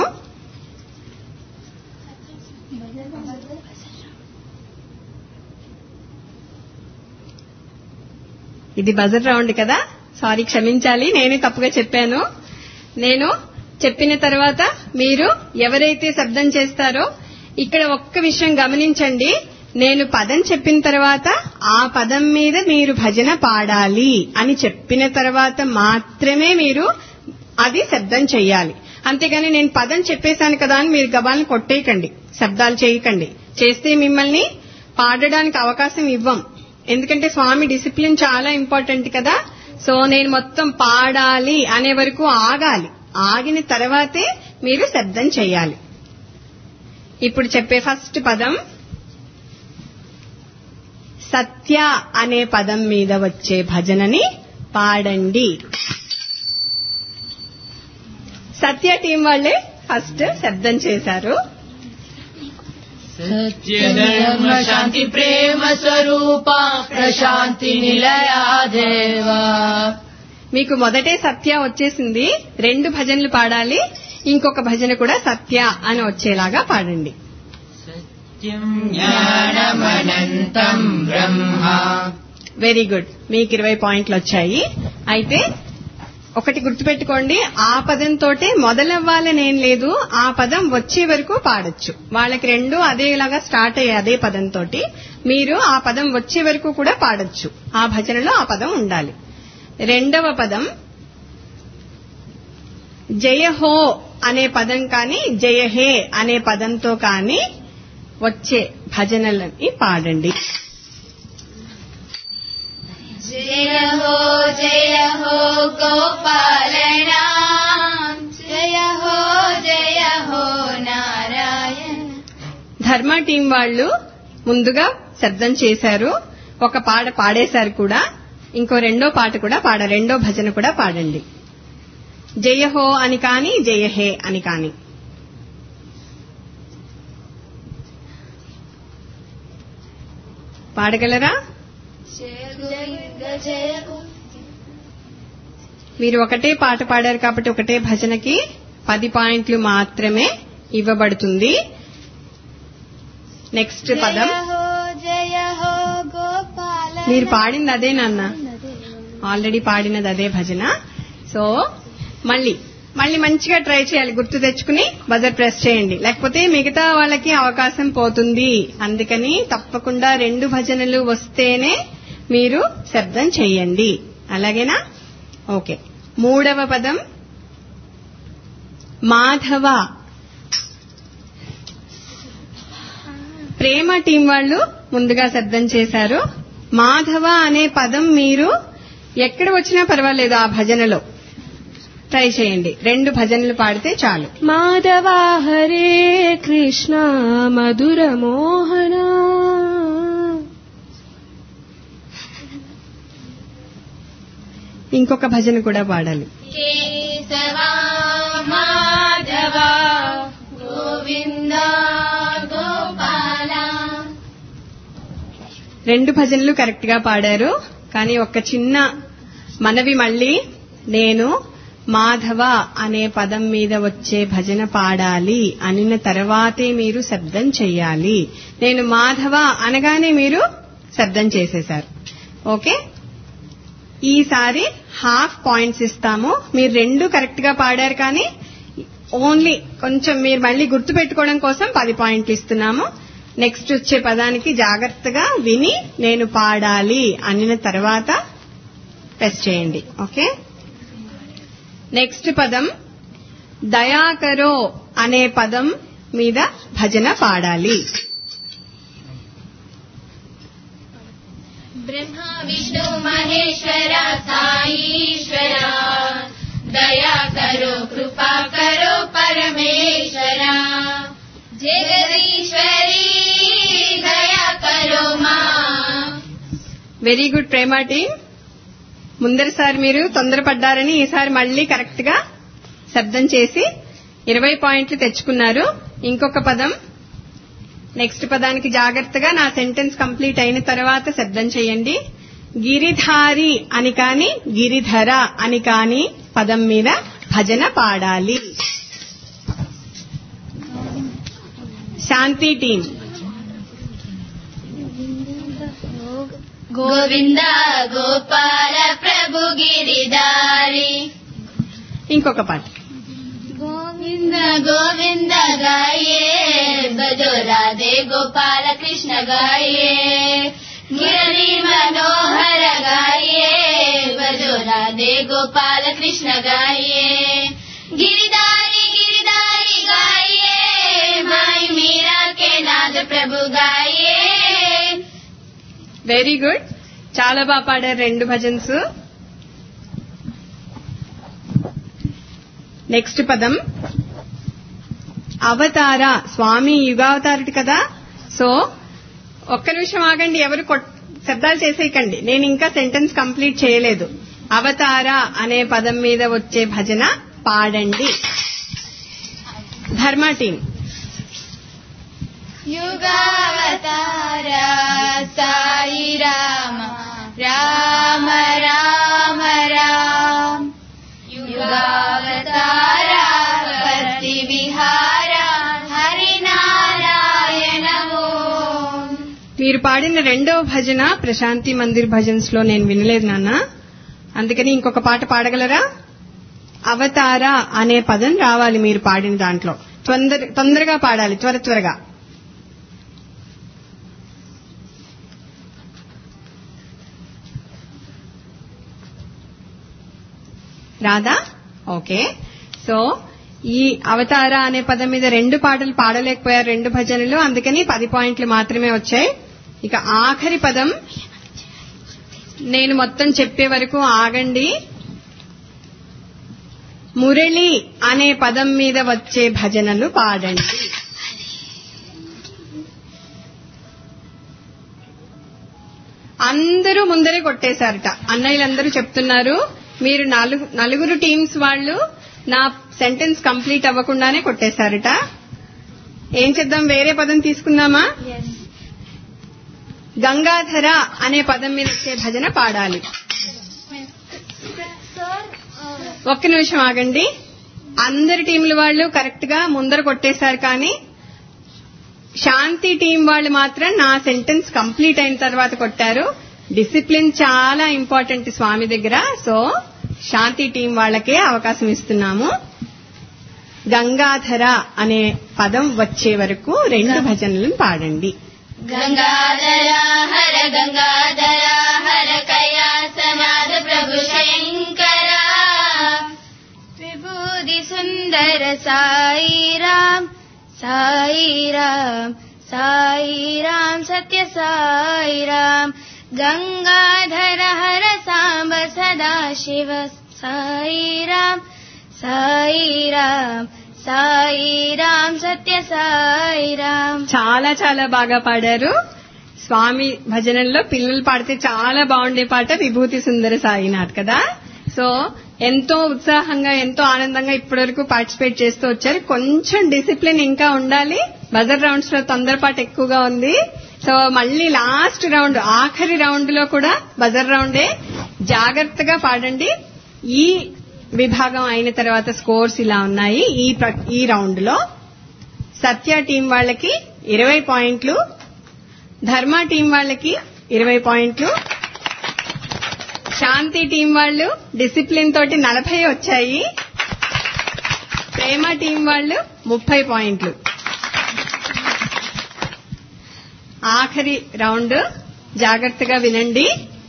ఇది బజర్ రౌండ్ కదా సారీ క్షమించాలి నేనే తప్పుగా చెప్పాను నేను చెప్పిన తర్వాత మీరు ఎవరైతే శబ్దం చేస్తారో ఇక్కడ ఒక్క విషయం గమనించండి నేను పదం చెప్పిన తర్వాత ఆ పదం మీద మీరు భజన పాడాలి అని చెప్పిన తర్వాత మాత్రమే మీరు అది శబ్దం చెయ్యాలి అంతేగాని నేను పదం చెప్పేశాను కదా అని మీరు గబాలను కొట్టేయకండి శబ్దాలు చేయకండి చేస్తే మిమ్మల్ని పాడడానికి అవకాశం ఇవ్వం ఎందుకంటే స్వామి డిసిప్లిన్ చాలా ఇంపార్టెంట్ కదా సో నేను మొత్తం పాడాలి అనే వరకు ఆగాలి ఆగిన తర్వాతే మీరు శబ్దం చేయాలి ఇప్పుడు చెప్పే ఫస్ట్ పదం సత్య అనే పదం మీద వచ్చే భజనని పాడండి సత్య టీం వాళ్ళే ఫస్ట్ శబ్దం చేశారు सत्य धर्म शान्ति प्रेम स्वरूपा प्रशान्ति निलया देवा మీకు మొదటే సత్య వచ్చేసింది రెండు భజనలు పాడాలి ఇంకొక భజన కూడా సత్య అని వచ్చేలాగా పాడండి सत्यम् ज्ञानमनन्तम् ब्रह्म వెరీ గుడ్ మీకు ఇరవై పాయింట్లు వచ్చాయి అయితే ఒకటి గుర్తుపెట్టుకోండి ఆ పదంతోటే మొదలవ్వాలనేం లేదు ఆ పదం వచ్చే వరకు పాడొచ్చు వాళ్ళకి రెండు అదేలాగా స్టార్ట్ అయ్యే అదే పదంతో మీరు ఆ పదం వచ్చే వరకు కూడా పాడొచ్చు ఆ భజనలో ఆ పదం ఉండాలి రెండవ పదం జయ హో అనే పదం కానీ జయ హే అనే పదంతో కానీ వచ్చే భజనలని పాడండి जय हो जय हो गोपालना जय हो जय हो नारायण ధర్మ టీం వాళ్ళు ముందుగా శబ్దం చేశారు ఒక పాట పాడేశారు కూడా ఇంకో రెండో పాట కూడా పాడ రెండో భజన కూడా పాడండి జయ హో అని కాని జయ హే అని కాని పాడగలరా जय जय మీరు ఒకటే పాట పాడారు కాబట్టి ఒకటే భజనకి పది పాయింట్లు మాత్రమే ఇవ్వబడుతుంది నెక్స్ట్ పదం జయ హో జయ హో గోపాల మీరు పాడింది అదే నాన్న ఆల్రెడీ పాడినది అదే భజన సో మళ్ళీ మళ్ళీ మంచిగా ట్రై చేయాలి గుర్తు తెచ్చుకుని బజర్ ప్రెస్ చేయండి లేకపోతే మిగతా వాళ్ళకి అవకాశం పోతుంది అందుకని తప్పకుండా రెండు భజనలు వస్తేనే మీరు శబ్దం చెయ్యండి అలాగేనా ఓకే మూడవ పదం మాధవ ప్రేమ టీం వాళ్ళు ముందుగా శబ్దం చేశారు మాధవ అనే పదం మీరు ఎక్కడ వచ్చినా పర్వాలేదు ఆ భజనలో ట్రై చేయండి రెండు భజనలు పాడితే చాలు మాధవ హరే కృష్ణ మధుర మోహన ఇంకొక భజన కూడా పాడాలి కేశవా మాధవ గోవింద గోపాల రెండు భజనలు కరెక్ట్ గా పాడారు కానీ ఒక చిన్న మనవి మళ్ళీ నేను మాధవ అనే పదం మీద వచ్చే భజన పాడాలి అనిన తర్వాతే మీరు శబ్దం చెయ్యాలి నేను మాధవ అనగానే మీరు శబ్దం చేసేశారు ఓకే ఈసారి హాఫ్ పాయింట్స్ ఇస్తాము మీరు రెండు కరెక్ట్ గా పాడారు కానీ ఓన్లీ కొంచెం మీరు మళ్ళీ గుర్తు పెట్టుకోవడం కోసం పది పాయింట్లు ఇస్తున్నాము నెక్స్ట్ వచ్చే పదానికి జాగ్రత్తగా విని నేను పాడాలి అనిన తర్వాత టెస్ట్ చేయండి ఓకే నెక్స్ట్ పదం దయాకరో అనే పదం మీద భజన పాడాలి బ్రహ్మ విష్ణు మహేశ్వర సాईश्वर दया करो कृपा करो परमेश्वर जगदीश्वरी दया करो माँ వెరీ గుడ్ ప్రేమ టీం ముందరిసారి మీరు తొందరపడ్డారని ఈసారి మళ్ళీ కరెక్ట్ గా శబ్దం చేసి ఇరవై పాయింట్లు తెచ్చుకున్నారు ఇంకొక పదం నెక్స్ట్ పదానికి జాగ్రత్తగా నా సెంటెన్స్ కంప్లీట్ అయిన తర్వాత శబ్దం చేయండి గిరిధారి అని కాని గిరిధర అని కాని పదం మీద భజన పాడాలి శాంతి టీం गोविन्द गोपाल प्रभु गिरिधारी ఇంకొక పాట गोविन्द गोविन्द गाये भजो राधे गोपाल कृष्ण गाये मुरली मनोहर गाये भजो राधे गोपाल कृष्ण गाये गिरिधारी गिरिधारी गाये माई मीरा के नाद प्रभु गाये వెరీ గుడ్ చాలా బాగా పాడారు రెండు భజన్స్ నెక్స్ట్ పదం అవతార స్వామి యుగావతారుడు కదా సో ఒక్క నిమిషం ఆగండి ఎవరు కొట్- శబ్దాలు చేసేయకండి నేను ఇంకా సెంటెన్స్ కంప్లీట్ చేయలేదు అవతార అనే పదం మీద వచ్చే భజన పాడండి ధర్మ టీం युगावतार साई राम राम राम राम युगावतार भक्ति विहार हरिनारायण ओम మీరు పాడిన రెండవ భజన ప్రశాంతి మందిర్ భజన్స్ లో నేను వినలేదు నాన్న అందుకని ఇంకొక పాట పాడగలరా అవతార అనే పదం రావాలి మీరు పాడిన దాంట్లో తొందర తొందరగా పాడాలి త్వర త్వరగా రాదా ఓకే సో ఈ అవతార అనే పదం మీద రెండు పాటలు పాడలేకపోయారు రెండు భజనలు అందుకని పది పాయింట్లు మాత్రమే వచ్చాయి ఇక ఆఖరి పదం నేను మొత్తం చెప్పే వరకు ఆగండి మురళి అనే పదం మీద వచ్చే భజనలు పాడండి అందరూ ముందరే కొట్టేశారట అన్నయ్యలందరూ చెప్తున్నారు మీరు నలుగు నలుగురు టీమ్స్ వాళ్ళు నా సెంటెన్స్ కంప్లీట్ అవ్వకుండానే కొట్టేశారట ఏం చేద్దాం వేరే పదం తీసుకుందామా గంగాధర అనే పదం మీద వచ్చే భజన పాడాలి ఒక్క నిమిషం ఆగండి అందరి టీంల వాళ్ళు కరెక్ట్ గా ముందర కొట్టేశారు కానీ శాంతి టీం వాళ్ళు మాత్రం నా సెంటెన్స్ కంప్లీట్ అయిన తర్వాత కొట్టారు డిసిప్లిన్ చాలా ఇంపార్టెంట్ స్వామి దగ్గర సో శాంతి టీం వాళ్ళకే అవకాశం ఇస్తున్నాము గంగాధర అనే పదం వచ్చే వరకు రెండు భజనలను పాడండి గంగాధర హర గంగాధర హర కైలాసనాథ ప్రభు శంకర విభూది సుందర సాయిరామ్ సాయిరామ్ సాయిరామ్ సత్య సాయిరామ్ గంగాధర హర సాంబ సదా శివ సాయిరామ్ సాయిరామ్ సాయిరామ్ సత్య సాయిరామ్ చాలా చాలా బాగా పాడారు స్వామి భజనల్లో పిల్లలు పాడితే చాలా బాగుండే పాట విభూతి సుందర సాయినాథ్ కదా సో ఎంతో ఉత్సాహంగా ఎంతో ఆనందంగా ఇప్పటివరకు పార్టిసిపేట్ చేస్తూ వచ్చారు కొంచెం డిసిప్లిన్ ఇంకా ఉండాలి బజర్ రౌండ్స్ లో తొందరపాటు ఎక్కువగా ఉంది సో మళ్ళీ లాస్ట్ రౌండ్ ఆఖరి రౌండ్ లో కూడా బజర్ రౌండే జాగ్రత్తగా పాడండి ఈ విభాగం అయిన తర్వాత స్కోర్స్ ఇలా ఉన్నాయి ఈ ప్ర- ఈ రౌండ్ లో సత్య టీం వాళ్ళకి ఇరవై పాయింట్లు ధర్మ టీం వాళ్ళకి ఇరవై పాయింట్లు శాంతి టీం వాళ్ళు డిసిప్లిన్ తోటి నలభై వచ్చాయి ప్రేమ టీం వాళ్ళు ముప్పై పాయింట్లు ఆఖరి రౌండ్ జాగ్రత్తగా వినండి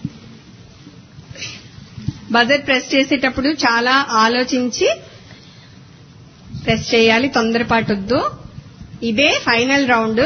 బజర్ ప్రెస్ చేసేటప్పుడు చాలా ఆలోచించి ప్రెస్ చేయాలి తొందరపాటొద్దు ఇదే ఫైనల్ రౌండ్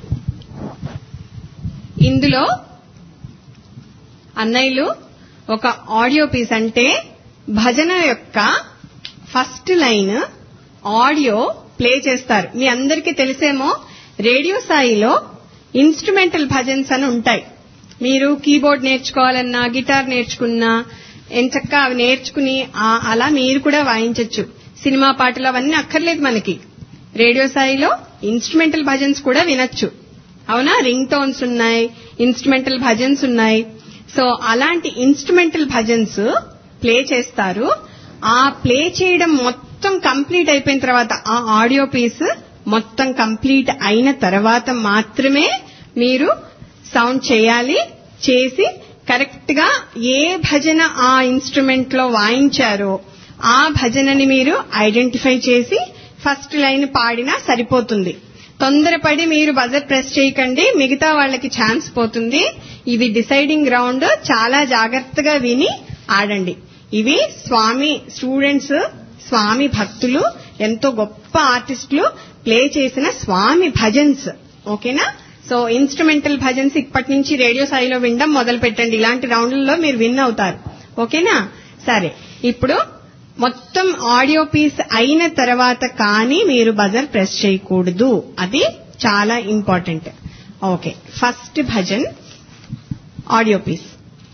ఇందులో అన్నయ్యలు ఒక ఆడియో పీస్ అంటే భజన యొక్క ఫస్ట్ లైన్ ఆడియో ప్లే చేస్తారు మీ అందరికీ తెలిసేమో రేడియో స్థాయిలో ఇన్స్ట్రుమెంటల్ భజన్స్ అని ఉంటాయి మీరు కీబోర్డ్ నేర్చుకోవాలన్నా గిటార్ నేర్చుకున్నా ఎంచక్కా అవి నేర్చుకుని ఆ- అలా మీరు కూడా వాయించొచ్చు సినిమా పాటలు అవన్నీ అక్కర్లేదు మనకి రేడియో స్థాయిలో ఇన్స్ట్రుమెంటల్ భజన్స్ కూడా వినొచ్చు అవునా రింగ్ టోన్స్ ఉన్నాయి ఇన్స్ట్రుమెంటల్ భజన్స్ ఉన్నాయి సో అలాంటి ఇన్స్ట్రుమెంటల్ భజన్స్ ప్లే చేస్తారు ఆ ప్లే చేయడం మొత్తం కంప్లీట్ అయిపోయిన తర్వాత ఆ ఆడియో పీస్ మొత్తం కంప్లీట్ అయిన తర్వాత మాత్రమే మీరు సౌండ్ చేయాలి చేసి కరెక్ట్ గా ఏ భజన ఆ ఇన్స్ట్రుమెంట్ లో వాయించారో ఆ భజనని మీరు ఐడెంటిఫై చేసి ఫస్ట్ లైన్ పాడినా సరిపోతుంది తొందరపడి మీరు బజర్ ప్రెస్ చేయకండి మిగతా వాళ్ళకి ఛాన్స్ పోతుంది ఇది డిసైడింగ్ రౌండ్ చాలా జాగ్రత్తగా విని ఆడండి ఇవి స్వామి స్టూడెంట్స్ స్వామి భక్తులు ఎంతో గొప్ప ఆర్టిస్టులు ప్లే చేసిన స్వామి భజన్స్ ఓకేనా సో ఇన్స్ట్రుమెంటల్ భజన్స్ ఇప్పటి నుంచి రేడియో స్థాయిలో వినడం మొదలు పెట్టండి ఇలాంటి రౌండ్లలో మీరు విన్ అవుతారు ఓకేనా సరే ఇప్పుడు మొత్తం ఆడియో పీస్ అయిన తర్వాత కానీ మీరు బజర్ ప్రెస్ చేయకూడదు అది చాలా important okay first bhajan audio piece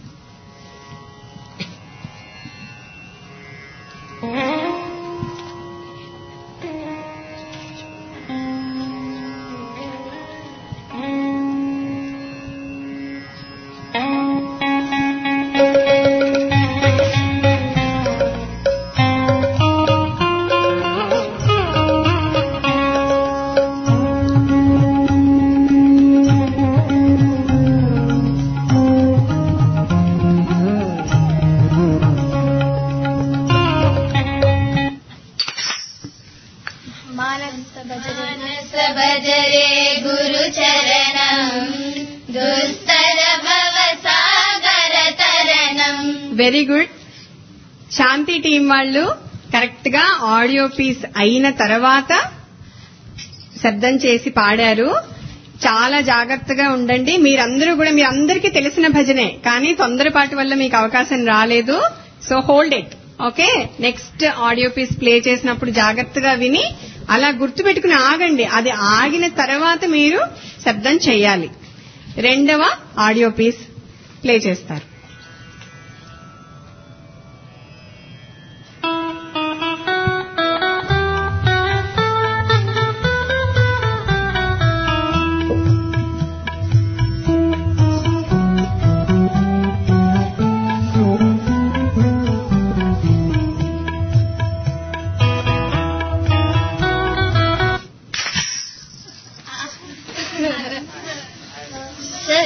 మానస భజన మానస భజరే గురు చరణం దుస్తర భవ సాగర తరణం వెరీ గుడ్ శాంతి టీం వాళ్ళు కరెక్ట్ గా ఆడియో పీస్ అయిన తర్వాత శబ్దం చేసి పాడారు చాలా జాగ్రత్తగా ఉండండి మీరందరూ కూడా మీ అందరికీ తెలిసిన భజనే కానీ తొందరపాటు వల్ల మీకు అవకాశం రాలేదు so hold it okay next audio piece play చేసినప్పుడు జాగ్రత్తగా విని అలా గుర్తుపెట్టుకుని ఆగండి అది ఆగిన తర్వాత మీరు శబ్దం చేయాలి రెండవ ఆడియో పీస్ ప్లే చేస్తారు మానస సార్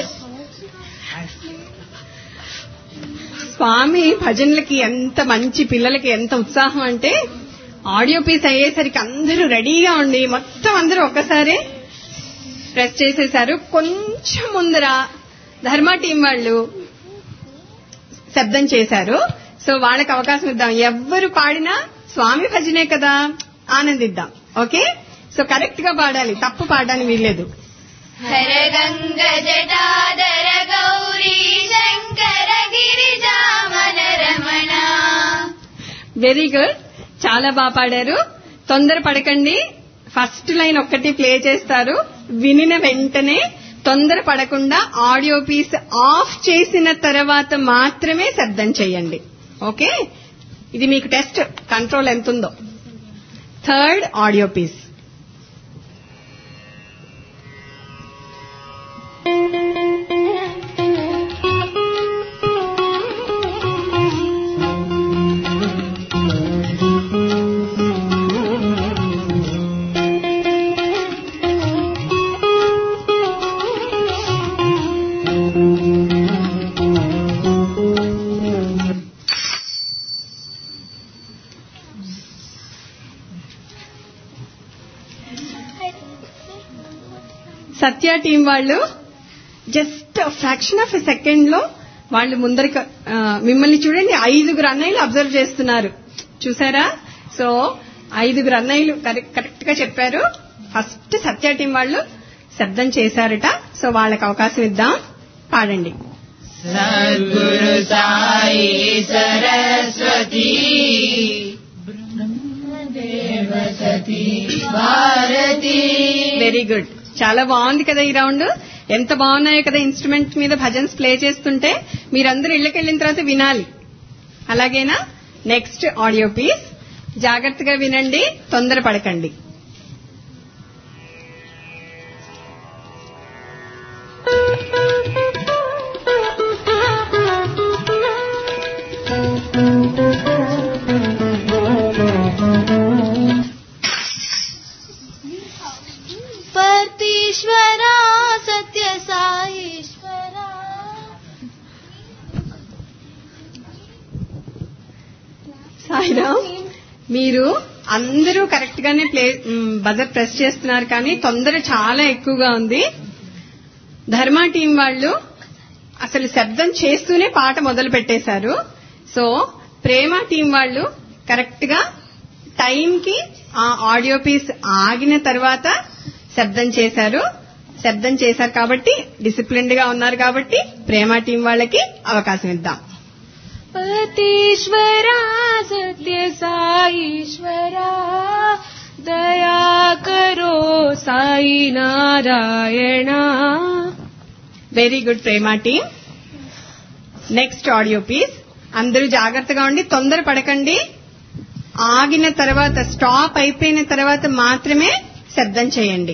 స్వామి భజనలకి ఎంత మంచి పిల్లలకి ఎంత ఉత్సాహం అంటే ఆడియో పీస్ అయ్యేసరికి అందరూ రెడీగా ఉండి మొత్తం అందరూ ఒక్కసారి ప్రెస్ చేసేశారు కొంచెం ముందర ధర్మ టీం వాళ్ళు శబ్దం చేశారు సో వాళ్ళకి అవకాశం ఇద్దాం ఎవ్వరు పాడినా స్వామి భజనే కదా ఆనందిద్దాం ఓకే సో కరెక్ట్ గా పాడాలి తప్పు పాడడానికి వీల్లేదు హర గంగ జటాధర గౌరీ శంకర గిరిజామన రమణ వెరీ గుడ్ చాలా బాగా పాడారు తొందర పడకండి ఫస్ట్ లైన్ ఒక్కటి ప్లే చేస్తారు వినిన వెంటనే తొందర పడకుండా ఆడియో పీస్ ఆఫ్ చేసిన తర్వాత మాత్రమే శబ్దం చేయండి ఓకే ఇది మీకు టెస్ట్ కంట్రోల్ ఎంత ఉందో third audio piece Satya team వాళ్ళు just fraction of a second లో వాళ్ళు ముందరికి ఆ, మిమ్మల్ని చూడండి ఐదుగురు అన్నయ్యలు అబ్జర్వ్ చేస్తున్నారు చూసారా సో ఐదుగురు అన్నయ్యలు కరెక్ట్ గా చెప్పారు ఫస్ట్ సత్య టీం వాళ్ళు శబ్దం చేశారట సో వాళ్ళకి అవకాశం ఇద్దాం పాడండి సద్గురు సాయి సరస్వతి దేవసతి భారతి వెరీ గుడ్ చాలా బాగుంది కదా ఈ రౌండ్ ఎంత బాగున్నాయో కదా ఇన్స్ట్రుమెంట్ మీద భజన్స్ ప్లే చేస్తుంటే మీరందరూ ఇళ్ళకి వెళ్ళిన తర్వాత వినాలి అలాగేనా నెక్స్ట్ ఆడియో పీస్ జాగ్రత్తగా వినండి తొందర పడకండి పర్తీశ్వరా సత్య సాయిశ్వరా సాయిరామ్ మీరు అందరూ కరెక్ట్ గానే ప్లే బజర్ ప్రెస్ చేస్తున్నారు కానీ తొందర చాలా ఎక్కువగా ఉంది ధర్మ టీం వాళ్ళు అసలు శబ్దం చేస్తూనే పాట మొదలు పెట్టేశారు సో ప్రేమ టీం వాళ్ళు కరెక్ట్ గా టైం కి ఆ ఆడియో పీస్ ఆగిన తర్వాత శబ్దం చేశారు శబ్దం చేశారు కాబట్టి డిసిప్లిన్డ్ గా ఉన్నారు కాబట్టి ప్రేమ టీం వాళ్ళకి అవకాశం ఇద్దాం పతీశ్వరా సత్య సాయిశ్వరా దయా కరో Sai Narayana very good Prema team next audio piece అందరూ జాగ్రత్తగా ఉండి తొందర పడకండి ఆగిన తర్వాత స్టాప్ అయిపోయిన తర్వాత మాత్రమే శబ్దం చేయండి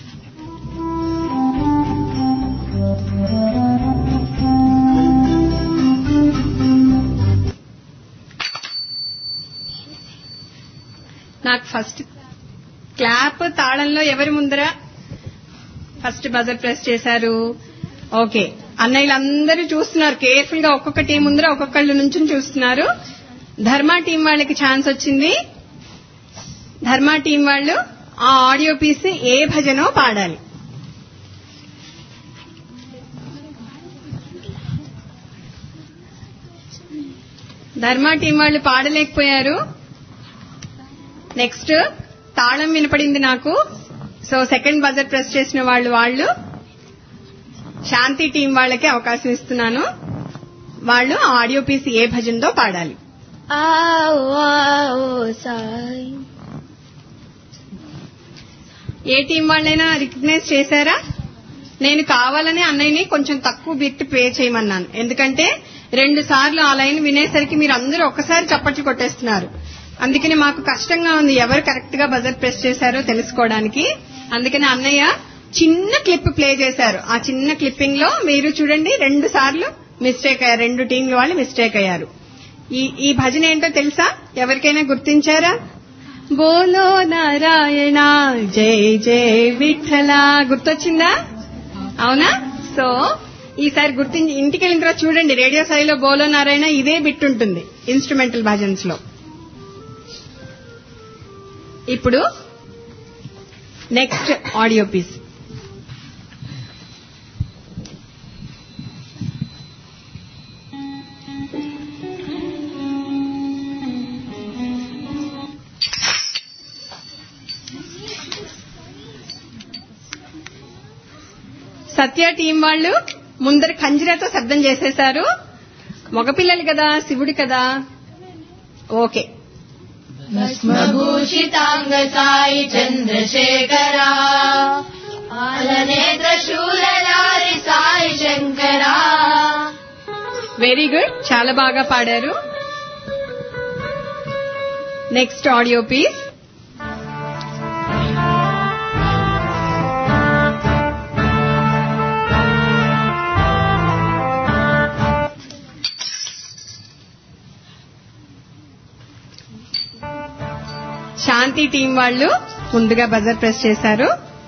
నాకు ఫస్ట్ క్లాప్ తాళంలో ఎవరి ముందర ఫస్ట్ బజర్ ప్రెస్ చేశారు ఓకే అన్నయ్యలందరూ చూస్తున్నారు కేర్ఫుల్ గా ఒక్కొక్క టీం ముందర ఒక్కొక్కళ్ళు నుంచి చూస్తున్నారు ధర్మ టీం వాళ్ళకి ఛాన్స్ వచ్చింది ధర్మ టీం వాళ్ళు ఆ ఆడియో పీస్ ఏ భజనో పాడాలి ధర్మ టీం వాళ్ళు పాడలేకపోయారు నెక్స్ట్ తాళం వినపడింది నాకు సో సెకండ్ బజర్ ప్రెస్ చేసిన వాళ్ళు వాళ్ళు శాంతి టీం వాళ్ళకి అవకాశం ఇస్తున్నాను వాళ్ళు ఆ ఆడియో పీస్ ఏ భజనతో పాడాలి ఆఓ ఆఓ సాయి ఏ టీం వాళ్ళైనా రికగ్నైజ్ చేశారా నేను కావాలని అన్నయ్యని కొంచెం తక్కువ బిట్ పే చేయమన్నాను ఎందుకంటే రెండు సార్లు ఆ లైన్ వినేసరికి మీరు అందరూ ఒక్కసారి చప్పట్లు కొట్టేస్తున్నారు అందుకని మాకు కష్టంగా ఉంది ఎవరు కరెక్ట్ గా బజర్ ప్రెస్ చేశారో తెలుసుకోవడానికి అందుకని అన్నయ్య చిన్న క్లిప్ ప్లే చేశారు ఆ చిన్న క్లిప్పింగ్ లో మీరు చూడండి రెండు సార్లు మిస్టేక్ అయ్యారు రెండు టీంల వాళ్ళు మిస్టేక్ అయ్యారు ఈ ఈ భజన ఏంటో తెలుసా ఎవరికైనా గుర్తించారా బోలో నారాయణ జై జై విఠల గుర్తొచ్చిందా అవునా సో ఈసారి గుర్తించి ఇంటికి వెళ్ళిన తర్వాత చూడండి రేడియో స్థాయిలో బోలో నారాయణ ఇదే బిట్ ఉంటుంది ఇన్స్ట్రుమెంటల్ భజన్స్ లో ఇప్పుడు next audio piece Satya team వాళ్ళు ముందర ఖంజరాతో శబ్దం చేసేశారు మగపిల్లలు కదా శివుడు కదా ఓకే భస్మభూషితాంగ సాయి చంద్రశేఖరా ఆలనేత్ర శూలలారి సాయి శంకరా వెరీ గుడ్ చాలా బాగా పాడారు next audio piece Shanti team వాళ్ళు ముందుగా బజర్ ప్రెస్ చేశారు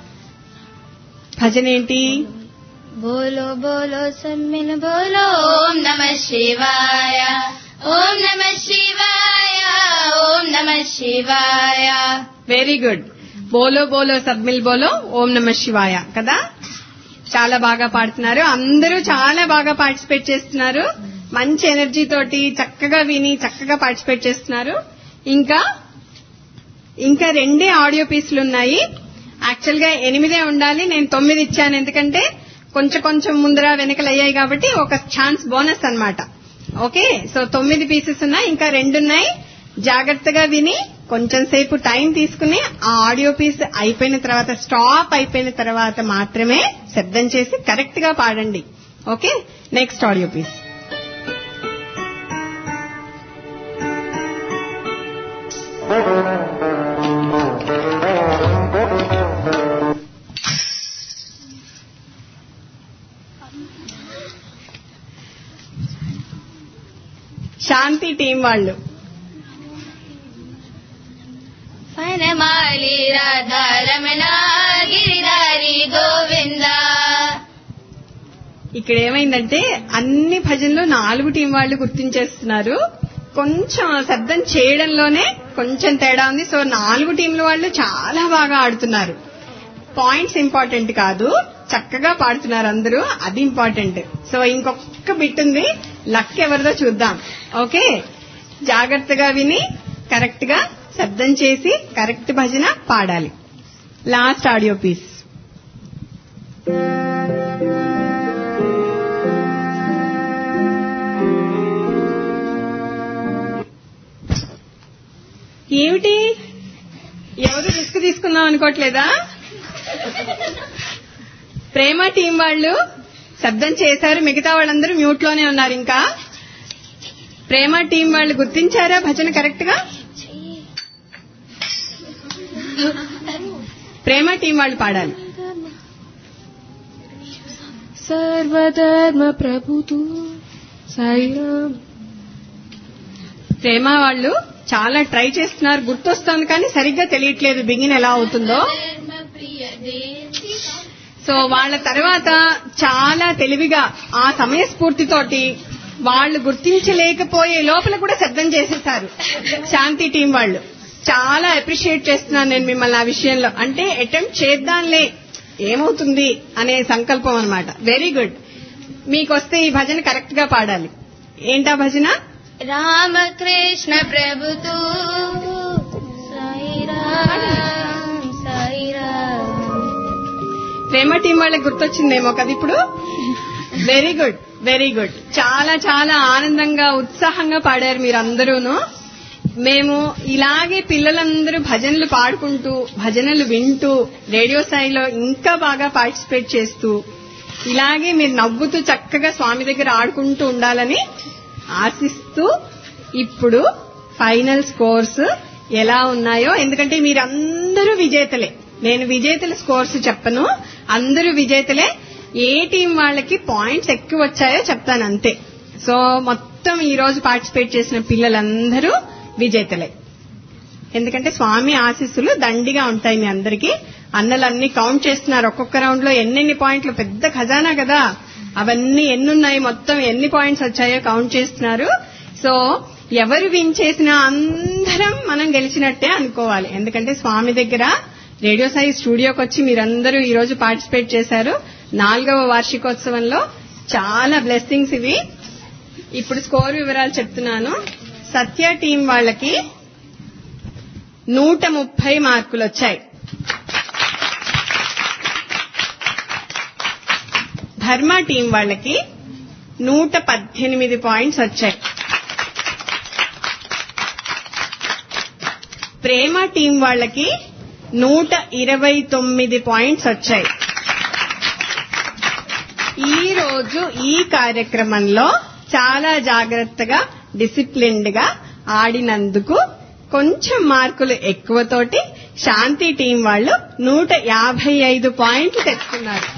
భజన ఏంటి बोलो बोलो सब मिल बोलो ओम नमः शिवाय ओम नमः शिवाय ओम नमः शिवाय వెరీ గుడ్ బోలో బోలో సబ్మిల్ బోలో ఓం నమ శివాయ కదా చాలా బాగా పాడుతున్నారు అందరూ చాలా బాగా పార్టిసిపేట్ చేస్తున్నారు మంచి ఎనర్జీ తోటి చక్కగా విని చక్కగా పార్టిసిపేట్ చేస్తున్నారు ఇంకా ఇంకా రెండే ఆడియో పీసులు ఉన్నాయి యాక్చువల్ గా ఎనిమిదే ఉండాలి నేను తొమ్మిది ఇచ్చాను ఎందుకంటే కొంచెం కొంచెం ముందర వెనకలు అయ్యాయి కాబట్టి ఒక ఛాన్స్ బోనస్ అన్నమాట ఓకే సో తొమ్మిది పీసెస్ ఉన్నాయి ఇంకా రెండు ఉన్నాయి జాగ్రత్తగా విని కొంచెం సేపు టైం తీసుకుని ఆ ఆడియో పీస్ అయిపోయిన తర్వాత స్టాప్ అయిపోయిన తర్వాత మాత్రమే శబ్దం చేసి కరెక్ట్ గా పాడండి okay next audio piece Shanti team వాళ్ళు వనమాలి రాధా రమణ గిరిధారి గోవింద ఇక్కడ ఏమైందంటే అన్ని భజనలు నాలుగు టీం వాళ్ళు గుర్తించేస్తున్నారు కొంచెం శబ్దం చేయడంలోనే కొంచెం తేడా ఉంది సో నాలుగు టీంల వాళ్ళు చాలా బాగా ఆడుతున్నారు పాయింట్స్ ఇంపార్టెంట్ కాదు చక్కగా పాడుతున్నారు అందరూ అది ఇంపార్టెంట్ సో ఇంకొక బిట్ ఉంది లక్ ఎవరిదో చూద్దాం ఓకే జాగ్రత్తగా విని కరెక్ట్ గా శబ్దం చేసి కరెక్ట్ భజన పాడాలి లాస్ట్ ఆడియో పీస్ ఏమిటి ఎవరు రిస్క్ తీసుకుందాం అనుకోవట్లేదా ప్రేమ టీం వాళ్ళు శబ్దం చేశారు మిగతా వాళ్ళందరూ మ్యూట్ లోనే ఉన్నారు ఇంకా ప్రేమ టీం వాళ్ళు గుర్తించారా భజన కరెక్ట్ గా ప్రేమ టీం వాళ్ళు పాడాలి సర్వధర్మ ప్రభుతూ సాయిరామ్ ప్రేమ వాళ్ళు చాలా ట్రై చేస్తున్నారు గుర్తొస్తుంది కానీ సరిగ్గా తెలియట్లేదు బిగిన్ ఎలా అవుతుందో సో వాళ్ళ తర్వాత చాలా తెలివిగా ఆ సమయస్ఫూర్తితోటి వాళ్ళు గుర్తించలేకపోయే లోపల కూడా శబ్దం చేసేశారు శాంతి టీం వాళ్ళు చాలా అప్రిషియేట్ చేస్తున్నాను నేను మిమ్మల్ని ఆ విషయంలో అంటే అటెంప్ట్ చేద్దాంలే ఏమవుతుంది అనే సంకల్పం అన్నమాట వెరీ గుడ్ మీకు వస్తే ఈ భజన కరెక్ట్ గా పాడాలి ఏంటా భజన రామకృష్ణ ప్రభుతూ సాయిరామ్ సాయిరామ్ ప్రేమ టీం వాళ్ళకి గుర్తొచ్చిందేమో కదా ఇప్పుడు వెరీ గుడ్ వెరీ గుడ్ చాలా చాలా ఆనందంగా ఉత్సాహంగా పాడారు మీరందరూను మేము ఇలాగే పిల్లలందరూ భజనలు పాడుకుంటూ భజనలు వింటూ రేడియో స్థాయిలో ఇంకా బాగా పార్టిసిపేట్ చేస్తూ ఇలాగే మీరు నవ్వుతూ చక్కగా స్వామి దగ్గర ఆడుకుంటూ ఉండాలని ఆశిస్తూ ఇప్పుడు ఫైనల్ స్కోర్స్ ఎలా ఉన్నాయో ఎందుకంటే మీరందరూ విజేతలే నేను విజేతల స్కోర్స్ చెప్పను అందరూ విజేతలే ఏ టీం వాళ్ళకి పాయింట్స్ ఎక్కువ వచ్చాయో చెప్తాను అంతే సో మొత్తం ఈ రోజు పార్టిసిపేట్ చేసిన పిల్లలందరూ విజేతలే ఎందుకంటే స్వామి ఆశీస్సులు దండిగా ఉంటాయి మీ అందరికీ అన్నలన్నీ కౌంట్ చేస్తున్నారు ఒక్కొక్క రౌండ్ లో ఎన్నెన్ని పాయింట్లు పెద్ద ఖజానా కదా అవన్నీ ఎన్నున్నాయి మొత్తం ఎన్ని పాయింట్స్ వచ్చాయో కౌంట్ చేస్తున్నారు సో ఎవరు విన్ చేసినా అందరం మనం గెలిచినట్టే అనుకోవాలి ఎందుకంటే స్వామి దగ్గర రేడియో సాయి స్టూడియోకి వచ్చి మీరందరూ ఈ రోజు పార్టిసిపేట్ చేశారు నాలుగవ వార్షికోత్సవంలో చాలా బ్లెస్సింగ్స్ ఇవి ఇప్పుడు స్కోర్ వివరాలు చెప్తున్నాను సత్య టీం వాళ్ళకి నూట ముప్పై మార్కులు వచ్చాయి ధర్మ టీం వాళ్ళకి నూట పద్దెనిమిది పాయింట్స్ వచ్చాయి ప్రేమ టీం వాళ్ళకి నూట ఇరవై తొమ్మిది పాయింట్స్ వచ్చాయి ఈ రోజు ఈ కార్యక్రమంలో చాలా జాగ్రత్తగా డిసిప్లిన్డ్ గా ఆడినందుకు కొంచెం మార్కులు ఎక్కువతోటి శాంతి టీం వాళ్ళు నూట యాభై ఐదు పాయింట్లు తెచ్చుకున్నారు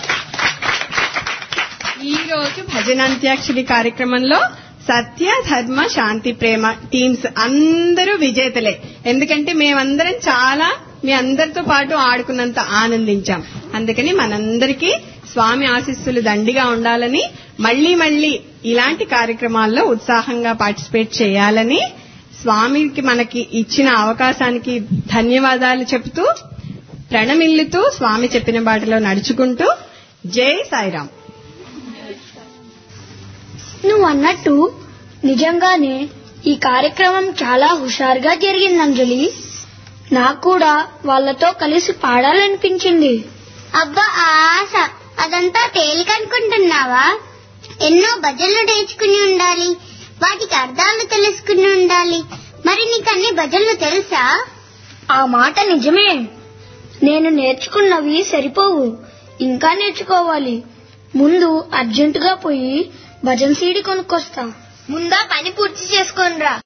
ఈ రోజు భజనాంత్యాక్షరి కార్యక్రమంలో సత్య ధర్మ శాంతి ప్రేమ టీమ్స్ అందరూ విజేతలే ఎందుకంటే మేమందరం చాలా మీ అందరితో పాటు ఆడుకున్నంత ఆనందించాం అందుకని మనందరికీ స్వామి ఆశీస్సులు దండిగా ఉండాలని మళ్లీ మళ్లీ ఇలాంటి కార్యక్రమాల్లో ఉత్సాహంగా పార్టిసిపేట్ చేయాలని స్వామికి మనకి ఇచ్చిన అవకాశానికి ధన్యవాదాలు చెబుతూ ప్రణమిల్లుతూ స్వామి చెప్పిన బాటలో నడుచుకుంటూ జై సాయిరాం నువ్వు అన్నట్టు నిజంగానే ఈ కార్యక్రమం చాలా హుషారుగా జరిగింది అంజలి నాకు కూడా వాళ్ళతో కలిసి పాడాలనిపించింది అబ్బా ఆశ అదంతా తేలికనుకుంటున్నావా ఎన్నో భజనలు నేర్చుకుని ఉండాలి వాటికి అర్థాలు తెలుసుకుని ఉండాలి మరి నీకు అన్ని భజనలు తెలుసా ఆ మాట నిజమే నేను నేర్చుకున్నవి సరిపోవు ఇంకా నేర్చుకోవాలి ముందు అర్జెంటుగా పోయి భజన్ సీడి కొనుక్కొస్తా ముందా పని పూర్తి చేసుకోనరా